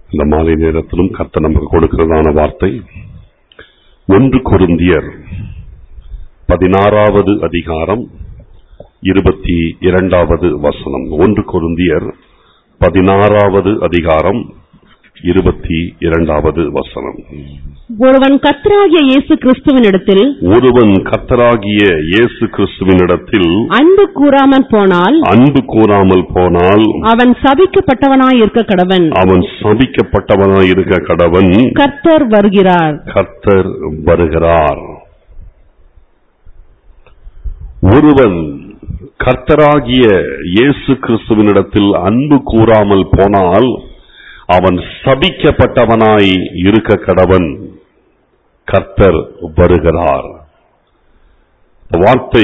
இந்த மாலை நேரத்திலும் கர்த்தர் நமக்கு கொடுக்கிறதான வார்த்தை ஒன்று கொருந்தியர் பதினாறாவது அதிகாரம் இருபத்தி இரண்டாவது வசனம் ஒன்று கொருந்தியர் பதினாறாவது அதிகாரம் இருபத்தி இரண்டாவது வசனம் ஒருவன் கர்த்தராகிய இயேசு கிறிஸ்துவினிடத்தில் ஒருவன் கர்த்தராகிய இயேசு கிறிஸ்துவினிடத்தில் அன்பு கூறாமல் போனால் அன்பு கூறாமல் போனால் அவன் சபிக்கப்பட்டவனாய் இருக்க கடவன் அவன் சபிக்கப்பட்டவனாய் இருக்க கடவன் கர்த்தர் வருகிறார் கர்த்தர் வருகிறார் ஒருவன் கர்த்தராகிய இயேசு கிறிஸ்துவினிடத்தில் அன்பு கூறாமல் போனால் அவன் சபிக்கப்பட்டவனாய் இருக்க கடவன் கர்த்தர் வருகிறார் இந்த வார்த்தை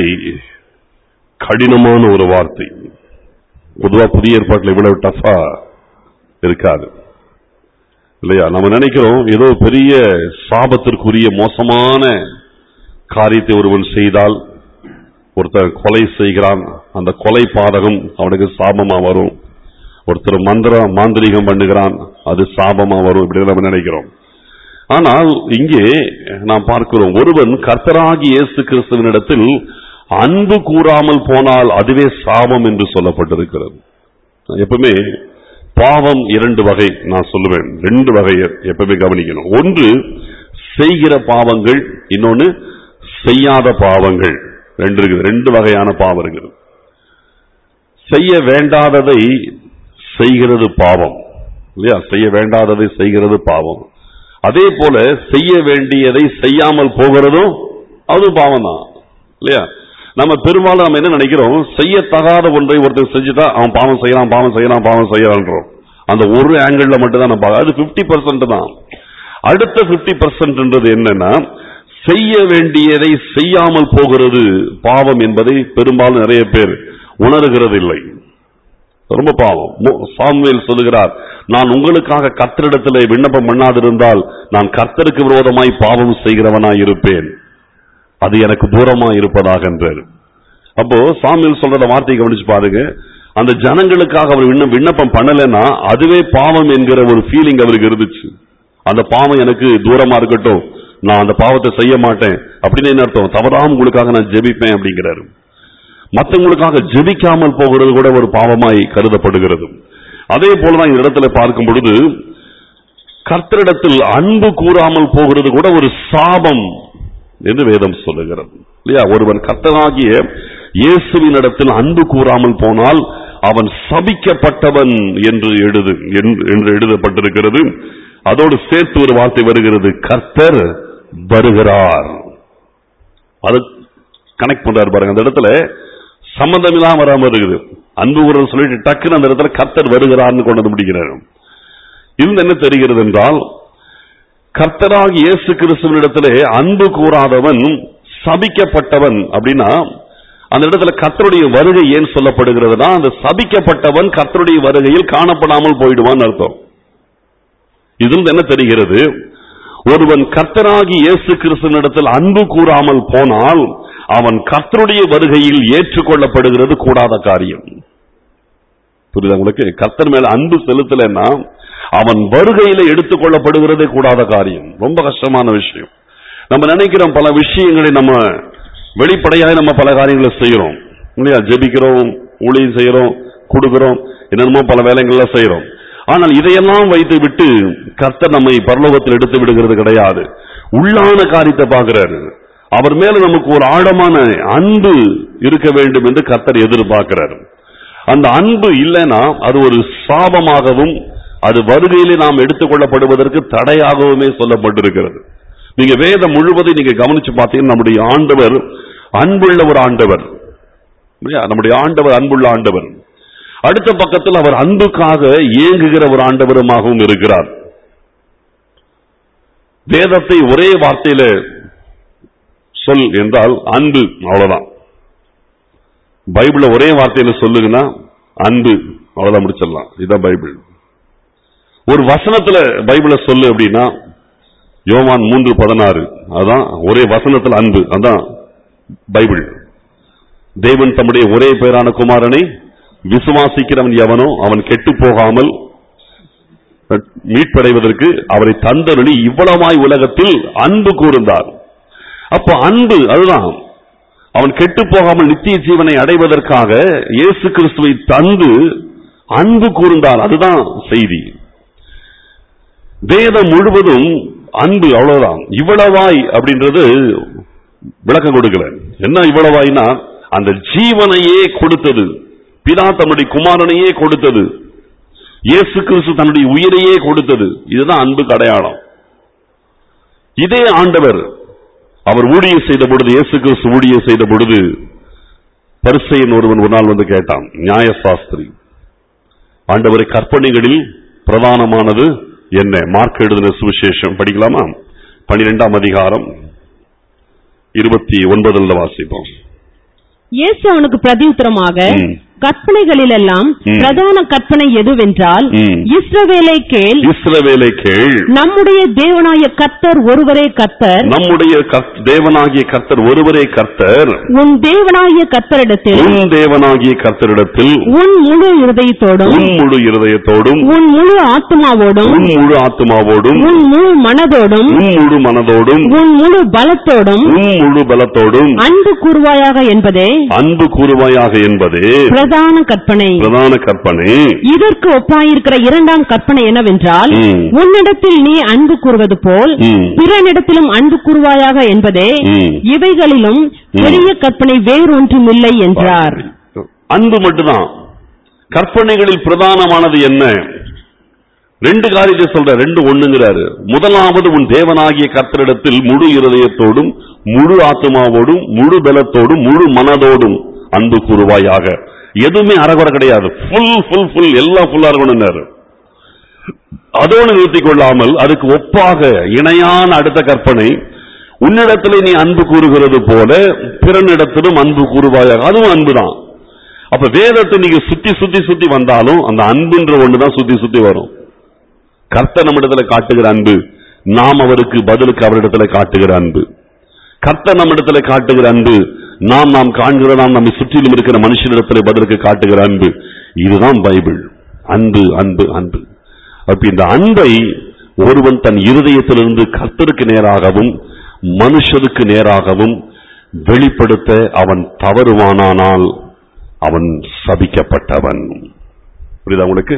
கடினமான ஒரு வார்த்தை பொதுவா புதிய ஏற்பாட்டில் இவ்வளவு டஃபா இருக்காது இல்லையா நம்ம நினைக்கிறோம் ஏதோ பெரிய சாபத்திற்குரிய மோசமான காரியத்தை ஒருவன் செய்தால் ஒருத்தன் கொலை செய்கிறான் அந்த கொலை பாதகம் அவனுக்கு சாபமா வரும் ஒருத்தர் மந்திர மாந்திரிகம் பண்ணுகிறான் அது சாபமா வரும் இப்படி நம்ம நினைக்கிறோம் ஆனால் இங்கே நாம் பார்க்கிறோம் ஒருவன் கர்த்தராகி இயேசு கிறிஸ்துவனிடத்தில் அன்பு கூறாமல் போனால் அதுவே சாபம் என்று சொல்லப்பட்டிருக்கிறது எப்பவுமே பாவம் இரண்டு வகை நான் சொல்லுவேன் ரெண்டு வகையை எப்பவுமே கவனிக்கணும் ஒன்று செய்கிற பாவங்கள் இன்னொன்னு செய்யாத பாவங்கள் ரெண்டு இருக்குது ரெண்டு வகையான பாவம் இருக்குது செய்ய வேண்டாததை செய்கிறது பாவம் இல்லையா செய்ய வேண்டாததை செய்கிறது பாவம் அதே போல செய்ய வேண்டியதை செய்யாமல் போகிறதும் அது பாவம் தான் இல்லையா நம்ம பெரும்பாலும் நம்ம என்ன நினைக்கிறோம் செய்யத்தகாத ஒன்றை ஒருத்தர் செஞ்சுட்டா அவன் பாவம் செய்யலாம் பாவம் செய்யலாம் பாவம் செய்யலான்றோம் அந்த ஒரு ஆங்கிள் மட்டும் தான் நம்ம பார்க்க- அது 50% பர்சன்ட் தான் அடுத்த 50% பர்சன்ட்ன்றது என்னன்னா செய்ய வேண்டியதை செய்யாமல் போகிறது பாவம் என்பதை பெரும்பாலும் நிறைய பேர் உணர்கிறது இல்லை ரொம்ப பாவம் மு- சாமுவேல் சொல்லுகிறார் நான் உங்களுக்காக கர்த்தரிடத்திலே விண்ணப்பம் பண்ணாதிருந்தால் நான் கர்த்தருக்கு விரோதமாய் பாவம் செய்கிறவனாய் இருப்பேன் அது எனக்கு தூரமாய் இருப்பதாக என்றார் அப்போ சாமுவேல் சொல்றத வார்த்தையை கவனிச்சு பாருங்க அந்த ஜனங்களுக்காக அவர் விண்ண விண்ணப்பம் பண்ணலைன்னா அதுவே பாவம் என்கிற ஒரு ஃபீலிங் அவருக்கு இருந்துச்சு அந்த பாவம் எனக்கு தூரமா இருக்கட்டும் நான் அந்த பாவத்தை செய்ய மாட்டேன் அப்படின்னு என்ன அர்த்தம் தவறாம உங்களுக்காக நான் ஜெபிப்பேன் அப்படிங்கிறாரு மற்றவங்களுக்காக ஜெபிக்காமல் போகிறது கூட ஒரு பாவமாய் கருதப்படுகிறது அதே போலதான் இந்த இடத்துல பார்க்கும் பொழுது கர்த்தரிடத்தில் அன்பு கூறாமல் போகிறது கூட ஒரு சாபம் என்று வேதம் சொல்லுகிறது இல்லையா ஒருவன் கர்த்தராகிய இயேசுவின் இடத்தில் அன்பு கூறாமல் போனால் அவன் சபிக்கப்பட்டவன் என்று எழுது என்று- என்று எழுதப்பட்டிருக்கிறது அதோடு சேர்த்து ஒரு வார்த்தை வருகிறது கர்த்தர் வருகிறார் அது கனெக்ட் பண்றாரு பாருங்க அந்த இடத்துல சம்பந்தம் இல்லாம வராம இருக்குது அன்பு கூறல் சொல்லிட்டு டக்குன்னு அந்த இடத்துல கர்த்தர் வருகிறார்னு கொண்டு வந்து முடிக்கிறார் இது என்ன தெரிகிறது என்றால் கர்த்தராகி இயேசு கிறிஸ்துவனிடத்திலே அன்பு கூறாதவன் சபிக்கப்பட்டவன் அப்படின்னா அந்த இடத்துல கர்த்தருடைய வருகை ஏன் சொல்லப்படுகிறதுனா அந்த சபிக்கப்பட்டவன் கர்த்தருடைய வருகையில் காணப்படாமல் போயிடுவான் அர்த்தம் இதில் என்ன தெரிகிறது ஒருவன் கர்த்தராகி இயேசு கிறிஸ்துவனிடத்தில் அன்பு கூறாமல் போனால் அவன் கர்த்தருடைய வருகையில் ஏற்றுக்கொள்ளப்படுகிறது கூடாத காரியம் புரியுதா உங்களுக்கு கர்த்தர் மேல அன்பு செலுத்தலைன்னா அவன் வருகையில எடுத்துக்கொள்ளப்படுகிறதே கூடாத காரியம் ரொம்ப கஷ்டமான விஷயம் நம்ம நினைக்கிறோம் பல விஷயங்களை நம்ம வெளிப்படையாக நம்ம பல காரியங்களை செய்யறோம் இல்லையா ஜெபிக்கிறோம் ஊழியம் செய்யறோம் கொடுக்கிறோம் என்னென்னமோ பல வேலைகள்ல செய்யறோம் ஆனால் இதையெல்லாம் வைத்து விட்டு கர்த்தர் நம்மை பரலோகத்தில் எடுத்து விடுகிறது கிடையாது உள்ளான காரியத்தை பார்க்கிறாரு அவர் மேல நமக்கு ஒரு ஆழமான அன்பு இருக்க வேண்டும் என்று கர்த்தர் எதிர்பார்க்கிறார் அந்த அன்பு இல்லைன்னா அது ஒரு சாபமாகவும் அது வருகையிலே நாம் எடுத்துக்கொள்ளப்படுவதற்கு தடையாகவுமே சொல்லப்பட்டிருக்கிறது நீங்க வேதம் முழுவதையும் நீங்க கவனிச்சு பார்த்தீங்கன்னா நம்முடைய ஆண்டவர் அன்புள்ள ஒரு ஆண்டவர் இல்லையா? நம்முடைய ஆண்டவர் அன்புள்ள ஆண்டவர் அடுத்த பக்கத்தில் அவர் அன்புக்காக ஏங்குகிற ஒரு ஆண்டவருமாகவும் இருக்கிறார் வேதத்தை ஒரே வார்த்தையில சொல் என்றால் அன்பு அவ்வளவுதான் பைபிள ஒரே வார்த்தையில சொல்லுங்கன்னா அன்பு அவ்வளவுதான் முடிச்சிடலாம் இதுதான் பைபிள் ஒரு வசனத்துல பைபிள சொல்லு அப்படின்னா யோவான் மூன்று பதினாறு அதான் ஒரே வசனத்துல அன்பு அதான் பைபிள் தேவன் தம்முடைய ஒரே பேரான குமாரனை விசுவாசிக்கிறவன் எவனோ அவன் கெட்டு போகாமல் மீட்படைவதற்கு அவரை தந்தருளி இவ்வளவாய் உலகத்தில் அன்பு கூர்ந்தார் அப்ப அன்பு அதுதான் அவன் கெட்டு போகாமல் நித்திய ஜீவனை அடைவதற்காக இயேசு கிறிஸ்துவை தந்து அன்பு கூர்ந்தார் அதுதான் செய்தி வேதம் முழுவதும் அன்பு அவ்வளவுதான் இவ்வளவாய் அப்படின்றது விளக்கம் கொடுக்கல என்ன இவ்வளவாய்னா அந்த ஜீவனையே கொடுத்தது பிதா தன்னுடைய குமாரனையே கொடுத்தது இயேசு கிறிஸ்து தன்னுடைய உயிரையே கொடுத்தது இதுதான் அன்புக்கு அடையாளம் இதே ஆண்டவர் அவர் ஊழியம் செய்த பொழுது இயேசு கிறிஸ்து ஊழியம் செய்த பொழுது பரிசையன் ஒருவன் ஒரு நாள் வந்து கேட்டான் நியாயசாஸ்திரி ஆண்டவரை கற்பனைகளில் பிரதானமானது என்ன மார்க் எழுதின சுவிசேஷம் படிக்கலாமா பனிரெண்டாம் அதிகாரம் இருபத்தி ஒன்பதுல வாசிப்போம் இயேசு அவனுக்கு பிரதியுத்தரமாக ம். கற்பனைகளிலெல்லாம் ம். பிரதான கற்பனை எதுவென்றால் ம். இஸ்ரவேலை கேள் இஸ்ரவேலை கேள் நம்முடைய தேவனாய கர்த்தர் ஒருவரே கர்த்தர் நம்முடைய கர்த்- தேவனாகிய கர்த்தர் ஒருவரே கர்த்தர் உன் தேவனாகிய கர்த்தரிடத்தில் உன் தேவனாகிய கர்த்தரிடத்தில் உன் முழு இருதயத்தோடும் உன் முழு இருதயத்தோடும் உன் முழு ஆத்மாவோடும் உன் முழு ஆத்மாவோடும் உன் முழு மனதோடும் உன் முழு மனதோடும் உன் முழு பலத்தோடும் உன் முழு பலத்தோடும் அன்பு கூறுவாயாக என்பதே அன்பு கூறுவாயாக என்பதே பிரதான கற்பனை பிரதான கற்பனை இதற்கு ஒப்பாயிருக்கிற இரண்டாம் கற்பனை என்னவென்றால் ம். உன்னிடத்தில் நீ அன்பு கூறுவது போல் ம். பிறனிடத்திலும் அன்பு கூறுவாயாக என்பதே ம். இவைகளிலும் பெரிய கற்பனை வேறொன்றுமில்லை என்றார் அன்பு மட்டும்தான் கற்பனைகளில் பிரதானமானது என்ன ரெண்டு காரியத்தை சொல்ற ரெண்டு ஒண்ணுங்கிறாரு முதலாவது உன் தேவனாகிய கர்த்தரிடத்தில் முழு இருதயத்தோடும் முழு ஆத்மாவோடும் முழு பலத்தோடும் முழு மனதோடும் அன்பு கூறுவாயாக எதுவுமே அறகுறை கிடையாது ஃபுல் ஃபுல் ஃபுல் எல்லாம் ஃபுல்லா இருக்கணும்னாரு அதோடு நிறுத்திக் கொள்ளாமல் அதுக்கு ஒப்பாக இணையான அடுத்த கற்பனை உன்னிடத்திலே நீ அன்பு கூறுகிறது போல பிறனிடத்திலும் அன்பு கூறுவாயாக அதுவும் அன்புதான் அப்ப வேதத்தை நீங்க சுத்தி சுத்தி சுத்தி வந்தாலும் அந்த அன்புன்ற ஒண்ணுதான் சுத்தி சுத்தி வரும் கர்த்தர் நம்மிடத்துல காட்டுகிற அன்பு நாம் அவருக்கு பதிலுக்கு அவரிடத்துல காட்டுகிற அன்பு கர்த்தர் நம்மிடத்துல காட்டுகிற அன்பு நாம் நாம் காண்கிற நாம் நம்மை சுற்றிலும் இருக்கிற மனுஷனிடத்துல பதிலுக்கு காட்டுகிற அன்பு இதுதான் பைபிள் அன்பு அன்பு அன்பு அப்ப இந்த அன்பை ஒருவன் தன் இருதயத்திலிருந்து கர்த்தருக்கு நேராகவும் மனுஷருக்கு நேராகவும் வெளிப்படுத்த அவன் தவறுவானானால் அவன் சபிக்கப்பட்டவன் புரியுதா உங்களுக்கு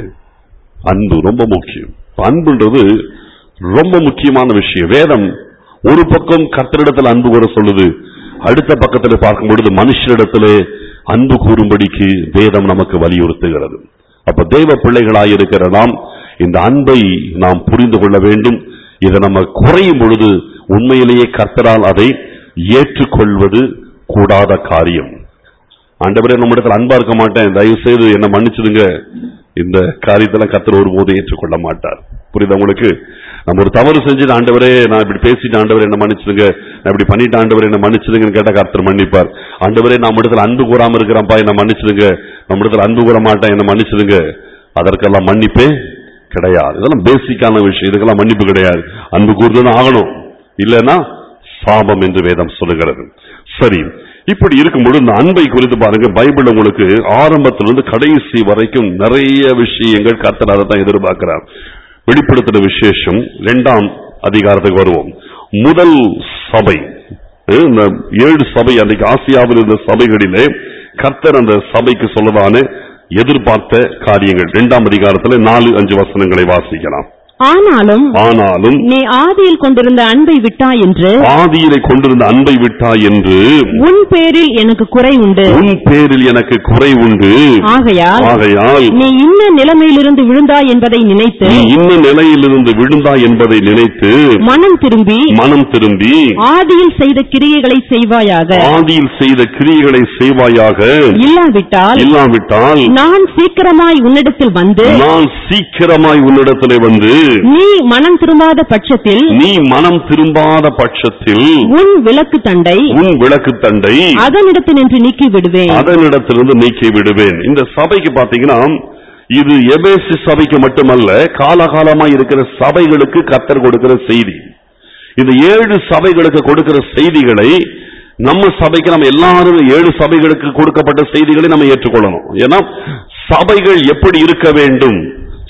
அன்பு ரொம்ப முக்கியம் இப்ப அன்புன்றது ரொம்ப முக்கியமான விஷயம் வேதம் ஒரு பக்கம் கர்த்தரிடத்தில் அன்பு கூற சொல்லுது அடுத்த பக்கத்தில் பார்க்கும் பொழுது மனுஷரிடத்திலே அன்பு கூறும்படிக்கு வேதம் நமக்கு வலியுறுத்துகிறது அப்ப தேவ பிள்ளைகளாய் இருக்கிற நாம் இந்த அன்பை நாம் புரிந்து கொள்ள வேண்டும் இதை நம்ம குறையும் பொழுது உண்மையிலேயே கர்த்தரால் அதை ஏற்றுக்கொள்வது கூடாத காரியம் ஆண்டவரே நம்மிடத்தில் அன்பா இருக்க மாட்டேன் தயவு செய்து என்ன மன்னிச்சிடுங்க இந்த காரியத்தெல்லாம் கர்த்தர் ஒருபோதும் ஏற்றுக்கொள்ள மாட்டார் புரியுதா உங்களுக்கு நம்ம ஒரு தவறு செஞ்சுட்டு ஆண்டவரே நான் இப்படி பேசிட்டு ஆண்டவரே என்ன மன்னிச்சிடுங்க நான் இப்படி பண்ணிட்டு ஆண்டவரே என்ன மன்னிச்சிடுங்கன்னு கேட்டா கர்த்தர் மன்னிப்பார் ஆண்டவரே நம்ம இடத்துல அன்பு கூறாம இருக்கிறான்ப்பா என்ன மன்னிச்சிடுங்க நம்ம இடத்துல அன்பு கூற மாட்டேன் என்ன மன்னிச்சிடுங்க அதற்கெல்லாம் மன்னிப்பே கிடையாது இதெல்லாம் பேசிக்கான விஷயம் இதுக்கெல்லாம் மன்னிப்பு கிடையாது அன்பு கூறுதான் ஆகணும் இல்லைன்னா சாபம் என்று வேதம் சொல்லுகிறது சரி இப்படி இருக்கும்போது இந்த அன்பை குறித்து பாருங்க பைபிள் உங்களுக்கு ஆரம்பத்திலிருந்து கடைசி வரைக்கும் நிறைய விஷயங்கள் கர்த்தர் அதை தான் எதிர்பார்க்கிறார் வெளிப்படுத்தின விசேஷம் இரண்டாம் அதிகாரத்துக்கு வருவோம் முதல் சபை அஹ் இந்த ஏழு சபை அன்றைக்கு ஆசியாவில் இருந்த சபைகளிலே கர்த்தர் அந்த சபைக்கு சொல்லதான எதிர்பார்த்த காரியங்கள் இரண்டாம் அதிகாரத்துல நாலு அஞ்சு வசனங்களை வாசிக்கலாம் ஆனாலும் ஆனாலும் நீ ஆதியில் கொண்டிருந்த அன்பை விட்டாய் என்று ஆதியிலே கொண்டிருந்த அன்பை விட்டாய் என்று உன் பேரில் எனக்கு குறை உண்டு உன் பேரில் எனக்கு குறை உண்டு ஆகையால் ஆகையால் நீ இன்ன நிலைமையிலிருந்து விழுந்தாய் என்பதை நினைத்து நீ இன்ன நிலையிலிருந்து விழுந்தாய் என்பதை நினைத்து மனம் திரும்பி மனம் திரும்பி ஆதியில் செய்த கிரியைகளை செய்வாயாக ஆதியில் செய்த கிரியைகளை செய்வாயாக இல்லாவிட்டால் இல்லாவிட்டால் நான் சீக்கிரமாய் உன்னிடத்தில் வந்து நான் சீக்கிரமாய் உன்னிடத்திலே வந்து நீ மனம் திரும்பாத பட்சத்தில் நீ மனம் திரும்பாத பட்சத்தில் உன் விளக்கு தண்டை உன் விளக்கு தண்டை அதனிடத்தில் நின்று நீக்கி விடுவேன் அதனிடத்திலிருந்து நீக்கி விடுவேன் இந்த சபைக்கு பாத்தீங்கன்னா இது எபேசு சபைக்கு மட்டுமல்ல காலகாலமா இருக்கிற சபைகளுக்கு கத்தர் கொடுக்கிற செய்தி இந்த ஏழு சபைகளுக்கு கொடுக்கிற செய்திகளை நம்ம சபைக்கு நம்ம எல்லாரும் ஏழு சபைகளுக்கு கொடுக்கப்பட்ட செய்திகளை நம்ம ஏற்றுக்கொள்ளணும் ஏன்னா சபைகள் எப்படி இருக்க வேண்டும்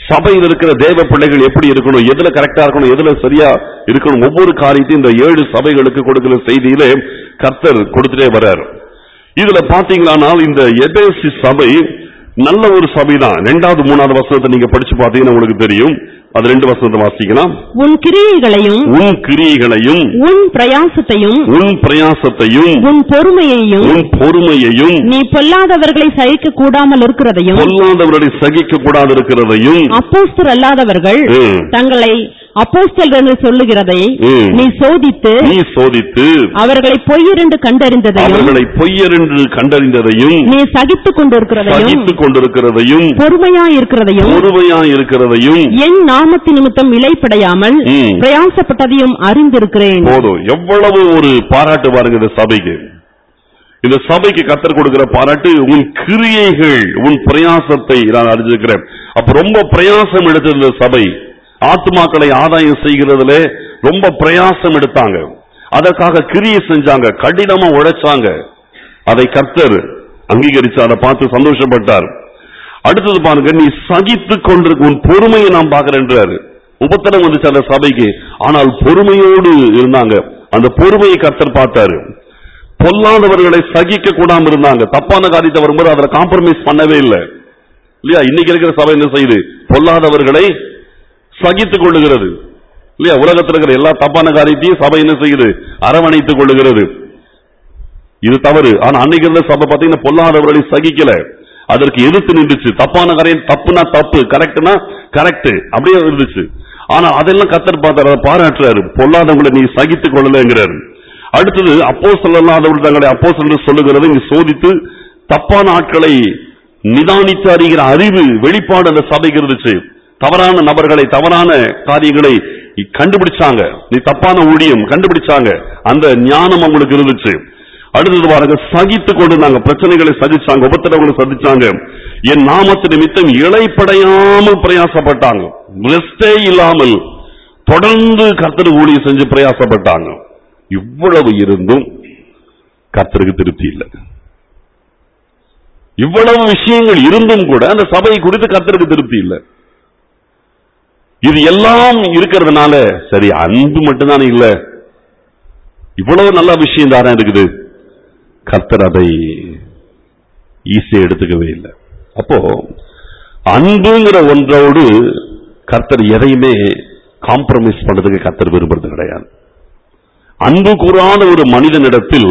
சபையில் இருக்கிற தேவ பிள்ளைகள் எப்படி இருக்கணும் எதுல கரெக்டா இருக்கணும் எதுல சரியா இருக்கணும் ஒவ்வொரு காரியத்தையும் இந்த ஏழு சபைகளுக்கு கொடுக்கிற செய்தியிலே கர்த்தர் கொடுத்துட்டே வர்றார் இதுல பாத்தீங்களானால் இந்த எபேசி சபை நல்ல ஒரு சபை தான் ரெண்டாவது மூணாவது வசனத்தை நீங்க படிச்சு பாத்தீங்கன்னா உங்களுக்கு தெரியும் அது ரெண்டு வசனத்தை வாசிக்கலாம் உன் கிரியைகளையும் உன் கிரியைகளையும் உன் பிரயாசத்தையும் உன் பிரயாசத்தையும் உன் பொறுமையையும் உன் பொறுமையையும் நீ பொல்லாதவர்களை சகிக்க கூடாமல் இருக்கிறதையும் பொல்லாதவர்களை சகிக்க கூடாது இருக்கிறதையும் அப்போஸ்தர் அல்லாதவர்கள் ம். தங்களை அப்போஸ்தலர் என்று சொல்லுகிறதை ம். நீ சோதித்து நீ சோதித்து அவர்களை பொய்யரென்று கண்டறிந்ததையும் அவர்களை பொய்யரென்று கண்டறிந்ததையும் நீ சகித்துக் கொண்டிருக்கிறதையும் சகித்துக் கொண்டிருக்கிறதையும் பொறுமையாயிருக்கிறதையும் பொறுமையாய் இருக்கிறதையும் என் நாமத்து நிமித்தம் இலைப்படையாமல் ம். பிரயாசப்பட்டதையும் அறிந்திருக்கிறேன் போதும் எவ்வளவு ஒரு பாராட்டு பாருங்க இந்த சபைக்கு இந்த சபைக்கு கத்தர் கொடுக்கிற பாராட்டு உன் கிரியைகள் உன் பிரயாசத்தை நான் அறிஞ்சிருக்கிறேன் அப்ப ரொம்ப பிரயாசம் எடுத்தது இந்த சபை ஆத்மாக்களை ஆதாயம் செய்கிறதுல ரொம்ப பிரயாசம் எடுத்தாங்க அதற்காக கிரியை செஞ்சாங்க கடினமா உழைச்சாங்க அதை கர்த்தர் அங்கீகரிச்சு அதை பார்த்து சந்தோஷப்பட்டார் அடுத்தது பாருங்க நீ சகித்து கொண்டு உன் பொறுமையை நாம் பார்க்கிறேன்றாரு உபத்திரம் வந்துச்சு அந்த சபைக்கு ஆனால் பொறுமையோடு இருந்தாங்க அந்த பொறுமையை கர்த்தர் பார்த்தாரு பொல்லாதவர்களை சகிக்க கூடாம இருந்தாங்க தப்பான காரியத்தை வரும்போது அதுல காம்ப்ரமைஸ் பண்ணவே இல்லை இல்லையா இன்னைக்கு இருக்கிற சபை என்ன செய்யுது பொல்லாதவர்களை சகித்துக் கொள்ளுகிறது இல்லையா உலகத்தில் இருக்கிற எல்லா தப்பான காரியத்தையும் சபை என்ன செய்யுது அரவணைத்துக் கொள்ளுகிறது இது தவறு ஆனா அன்னைக்கு இருந்த சபை பாத்தீங்கன்னா பொல்லாதவர்களை சகிக்கல அதற்கு எதிர்த்து நின்றுச்சு தப்பான காரியம் தப்புனா தப்பு கரெக்ட்னா கரெக்ட் அப்படியே இருந்துச்சு ஆனா அதெல்லாம் கத்தர் பார்த்தாரு அதை பாராட்டுறாரு பொல்லாதவங்களை நீ சகித்துக் கொள்ளலங்கிறாரு அடுத்தது அப்போ சொல்லலாதவர்கள் தங்களை அப்போ சொல்லுகிறதை நீ சோதித்து தப்பான ஆட்களை நிதானித்து அறிகிற அறிவு வெளிப்பாடு அந்த சபைக்கு இருந்துச்சு தவறான நபர்களை தவறான காரியங்களை கண்டுபிடிச்சாங்க நீ தப்பான ஊழியம் கண்டுபிடிச்சாங்க அந்த ஞானம் அவங்களுக்கு இருந்துச்சு அடுத்தது பாருங்க சகித்து கொண்டிருந்தாங்க பிரச்சனைகளை சகிச்சாங்க உபத்திரவங்களை சதிச்சாங்க என் நாமத்து நிமித்தம் இழைப்படையாமல் பிரயாசப்பட்டாங்க ரெஸ்டே இல்லாமல் தொடர்ந்து கர்த்தர் ஊழியம் செஞ்சு பிரயாசப்பட்டாங்க இவ்வளவு இருந்தும் கர்த்தருக்கு திருப்தி இல்லை இவ்வளவு விஷயங்கள் இருந்தும் கூட அந்த சபை குறித்து கர்த்தருக்கு திருப்தி இல்லை இது எல்லாம் இருக்கிறதுனால சரி அன்பு மட்டும்தானே இல்ல இவ்வளவு நல்ல விஷயம் தானே இருக்குது கர்த்தர் அதை ஈஸியா எடுத்துக்கவே இல்லை அப்போ அன்புங்கிற ஒன்றோடு கர்த்தர் எதையுமே காம்ப்ரமைஸ் பண்றதுக்கு கர்த்தர் விரும்புறது கிடையாது அன்பு கூறாத ஒரு மனிதனிடத்தில்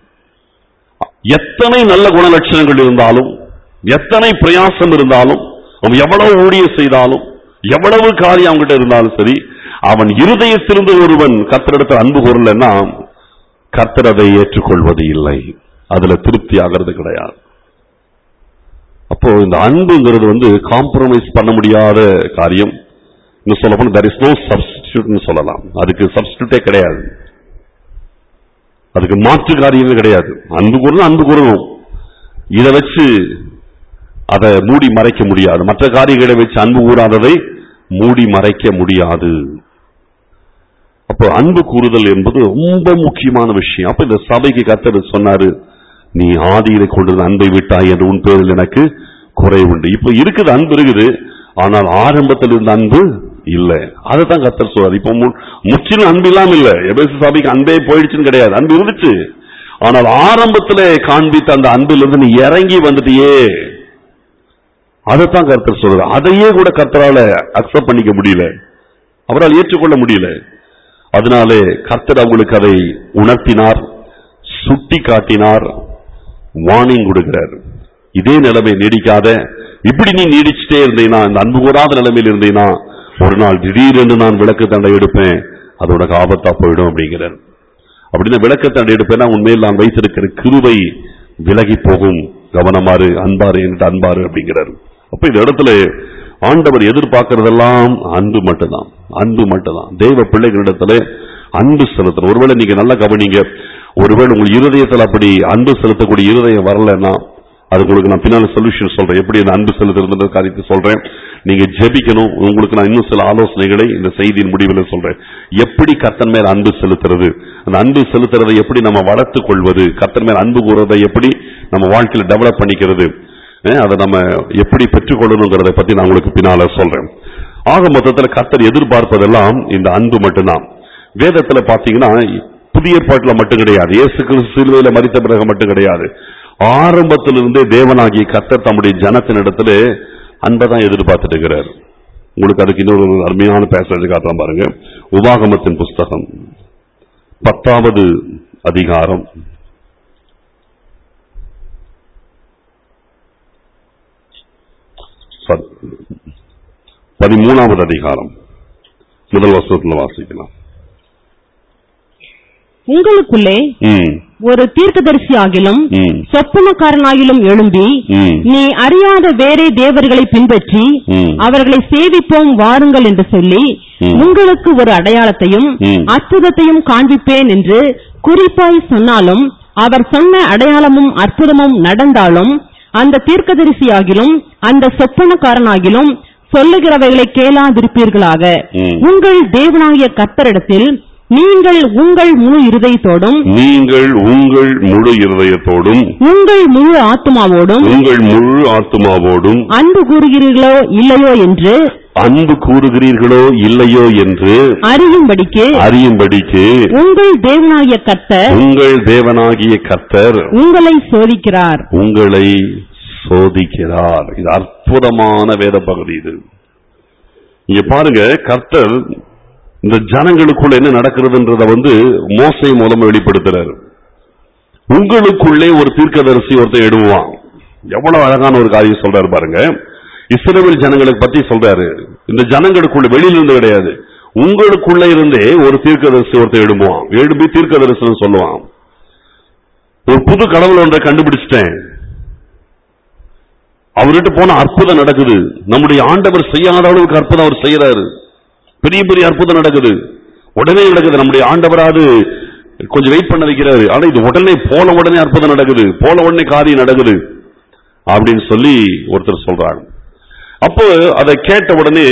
எத்தனை நல்ல குணலட்சணங்கள் இருந்தாலும் எத்தனை பிரயாசம் இருந்தாலும் அவன் எவ்வளவு ஊழியம் செய்தாலும் எவ்வளவு காரியம் அவன்கிட்ட இருந்தாலும் சரி அவன் இருதயத்திலிருந்து ஒருவன் கர்த்தரிடத்தில் அன்பு கூறலன்னா கர்த்தர் அதை ஏற்றுக்கொள்வது இல்லை அதுல திருப்தி ஆகிறது கிடையாது அப்போ இந்த அன்புங்கிறது வந்து காம்ப்ரமைஸ் பண்ண முடியாத காரியம் இன்னும் சொல்ல போனா there is no substitute னு சொல்லலாம் அதுக்கு சப்ஸ்டியூட்டே கிடையாது அதுக்கு மாற்று காரியமே கிடையாது அன்பு கூறணும் அன்பு கூறணும் இதை வச்சு அதை மூடி மறைக்க முடியாது மற்ற காரியங்களை வச்சு அன்பு கூறாததை மூடி மறைக்க முடியாது அப்போ அன்பு கூறுதல் என்பது ரொம்ப முக்கியமான விஷயம் அப்ப இந்த சபைக்கு கத்தர் சொன்னாரு நீ ஆதியில கொண்டிருந்த அன்பை விட்டாய் என்று உன் பேரில் எனக்கு குறை உண்டு இப்ப இருக்குது அன்பு இருக்குது ஆனால் ஆரம்பத்தில் இருந்த அன்பு இல்ல அதைத்தான் கத்தர் சொல்றாரு இப்ப மு- முற்றிலும் அன்பு இல்லாம இல்ல எபேசு சபைக்கு அன்பே போயிடுச்சுன்னு கிடையாது அன்பு இருந்துச்சு ஆனால் ஆரம்பத்திலே காண்பித்த அந்த அன்பிலிருந்து நீ இறங்கி வந்துட்டியே அதைத்தான் கர்த்தர் சொல்றாரு அதையே கூட கர்த்தரால அக்செப்ட் பண்ணிக்க முடியல அவரால் ஏற்றுக்கொள்ள முடியல அதனாலே கர்த்தர் அவங்களுக்கு அதை உணர்த்தினார் சுட்டி காட்டினார் வார்னிங் கொடுக்கிறார் இதே நிலைமை நீடிக்காத இப்படி நீ நீடிச்சுட்டே இருந்தீனா இந்த அன்பு கூடாத நிலைமையில் இருந்தீனா ஒரு நாள் திடீரென்று நான் விளக்கு தண்டை எடுப்பேன் அது உனக்கு ஆபத்தா போயிடும் அப்படிங்கிறார் அப்படின்னா விளக்கு தண்டை எடுப்பேன்னா உண்மையில் நான் வைத்திருக்கிற கிருபை விலகி போகும் கவனமாறு அன்பாரு என்று அன்பாரு அப்படிங்கிறார் அப்ப இந்த இடத்துல ஆண்டவர் எதிர்பார்க்கறதெல்லாம் அன்பு மட்டும்தான் அன்பு மட்டும்தான் தெய்வ பிள்ளைகளிடத்துல அன்பு செலுத்தணும் ஒருவேளை நீங்க நல்லா கவனிங்க ஒருவேளை உங்கள் இருதயத்தில் அப்படி அன்பு செலுத்தக்கூடிய இருதயம் வரலன்னா அது உங்களுக்கு நான் பின்னால சொல்யூஷன் சொல்றேன் எப்படி இந்த அன்பு செலுத்துறது காரியத்தை சொல்றேன் நீங்க ஜெபிக்கணும் உங்களுக்கு நான் இன்னும் சில ஆலோசனைகளை இந்த செய்தியின் முடிவில் சொல்றேன் எப்படி கர்த்தன் மேல் அன்பு செலுத்துறது அந்த அன்பு செலுத்துறதை எப்படி நம்ம வளர்த்துக் கொள்வது கர்த்தன் மேல் அன்பு கூறுறதை எப்படி நம்ம வாழ்க்கையில டெவலப் பண்ணிக்கிறது அஹ் அதை நம்ம எப்படி பெற்றுக்கொள்ளணுங்கிறத பத்தி நான் உங்களுக்கு பின்னால சொல்றேன் ஆக மொத்தத்துல கர்த்தர் எதிர்பார்ப்பதெல்லாம் இந்த அன்பு மட்டும்தான் வேதத்துல பாத்தீங்கன்னா புதிய ஏற்பாட்டுல மட்டும் கிடையாது இயேசு கிறிஸ்து சிலுவையில மரித்த பிறகு மட்டும் கிடையாது ஆரம்பத்திலிருந்தே தேவனாகிய கர்த்தர் தம்முடைய ஜனத்தினிடத்துல அன்பை தான் எதிர்பார்த்துட்டு இருக்கிறார் உங்களுக்கு அதுக்கு இன்னொரு ஒரு அருமையான பேசேஜ் காட்டுறோம் பாருங்க உபாகமத்தின் புஸ்தகம் பத்தாவது அதிகாரம் பத்- பதிமூணாவது அதிகாரம் முதல் வசனத்துல வாசிக்கலாம் உங்களுக்குள்ளே ம், ஒரு தீர்க்கதரிசி ஆகிலும் ம், சொப்பனக்காரனாகிலும் எழும்பி ம், நீ அறியாத வேறே தேவர்களை பின்பற்றி ம். அவர்களை சேவிப்போம் வாருங்கள் என்று சொல்லி ம். உங்களுக்கு ஒரு அடையாளத்தையும் ம். அற்புதத்தையும் காண்பிப்பேன் என்று குறிப்பாய் சொன்னாலும் அவர் சொன்ன அடையாளமும் அற்புதமும் நடந்தாலும் அந்த தீர்க்கதரிசியாகிலும் அந்த சொப்பனக்காரனாகிலும் சொல்லுகிறவைகளை கேளாதிருப்பீர்களாக ம். உங்கள் தேவனாகிய கர்த்தரிடத்தில் நீங்கள் உங்கள் முழு இருதயத்தோடும் நீங்கள் உங்கள் முழு இருதயத்தோடும் உங்கள் முழு ஆத்மாவோடும் உங்கள் முழு ஆத்துமாவோடும் அன்பு கூறுகிறீர்களோ இல்லையோ என்று அன்பு கூறுகிறீர்களோ இல்லையோ என்று அறியும்படிக்கு அறியும்படிக்கு உங்கள் தேவனாகிய கர்த்தர் உங்கள் தேவனாகிய கர்த்தர் உங்களை சோதிக்கிறார் உங்களை சோதிக்கிறார் இது அற்புதமான வேத பகுதி இது இங்க பாருங்க கர்த்தர் இந்த ஜனங்களுக்குள்ள என்ன நடக்கிறதுன்றத வந்து மோசை மூலமா வெளிப்படுத்துறாரு உங்களுக்குள்ளே ஒரு தீர்க்கதரிசி ஒருத்தன் எடுவான் எவ்வளவு அழகான ஒரு காரியம் சொல்றாரு பாருங்க இஸ்ரவேல் ஜனங்களுக்கு பத்தி சொல்றாரு இந்த ஜனங்களுக்குள்ள வெளியில இருந்து கிடையாது உங்களுக்குள்ள இருந்தே ஒரு தீர்க்கதரிசி ஒருத்தன் எழும்புவான் எழும்பி தீர்க்கதரிசனம் சொல்லுவான் ஒரு புது கடவுள் ஒன்றை கண்டுபிடிச்சிட்டேன் அவர்கிட்ட போன அற்புதம் நடக்குது நம்முடைய ஆண்டவர் செய்யாத அளவுக்கு அற்புதம் அவர் செய்யறாரு பெரிய பெரிய அற்புதம் நடக்குது உடனே நடக்குது நம்முடைய ஆண்டவராது கொஞ்சம் வெயிட் பண்ண வைக்கிறாரு ஆனா இது உடனே போன உடனே அற்புதம் நடக்குது போன உடனே காரியம் நடக்குது அப்படின்னு சொல்லி ஒருத்தர் சொல்றாங்க அப்போ அதை கேட்ட உடனே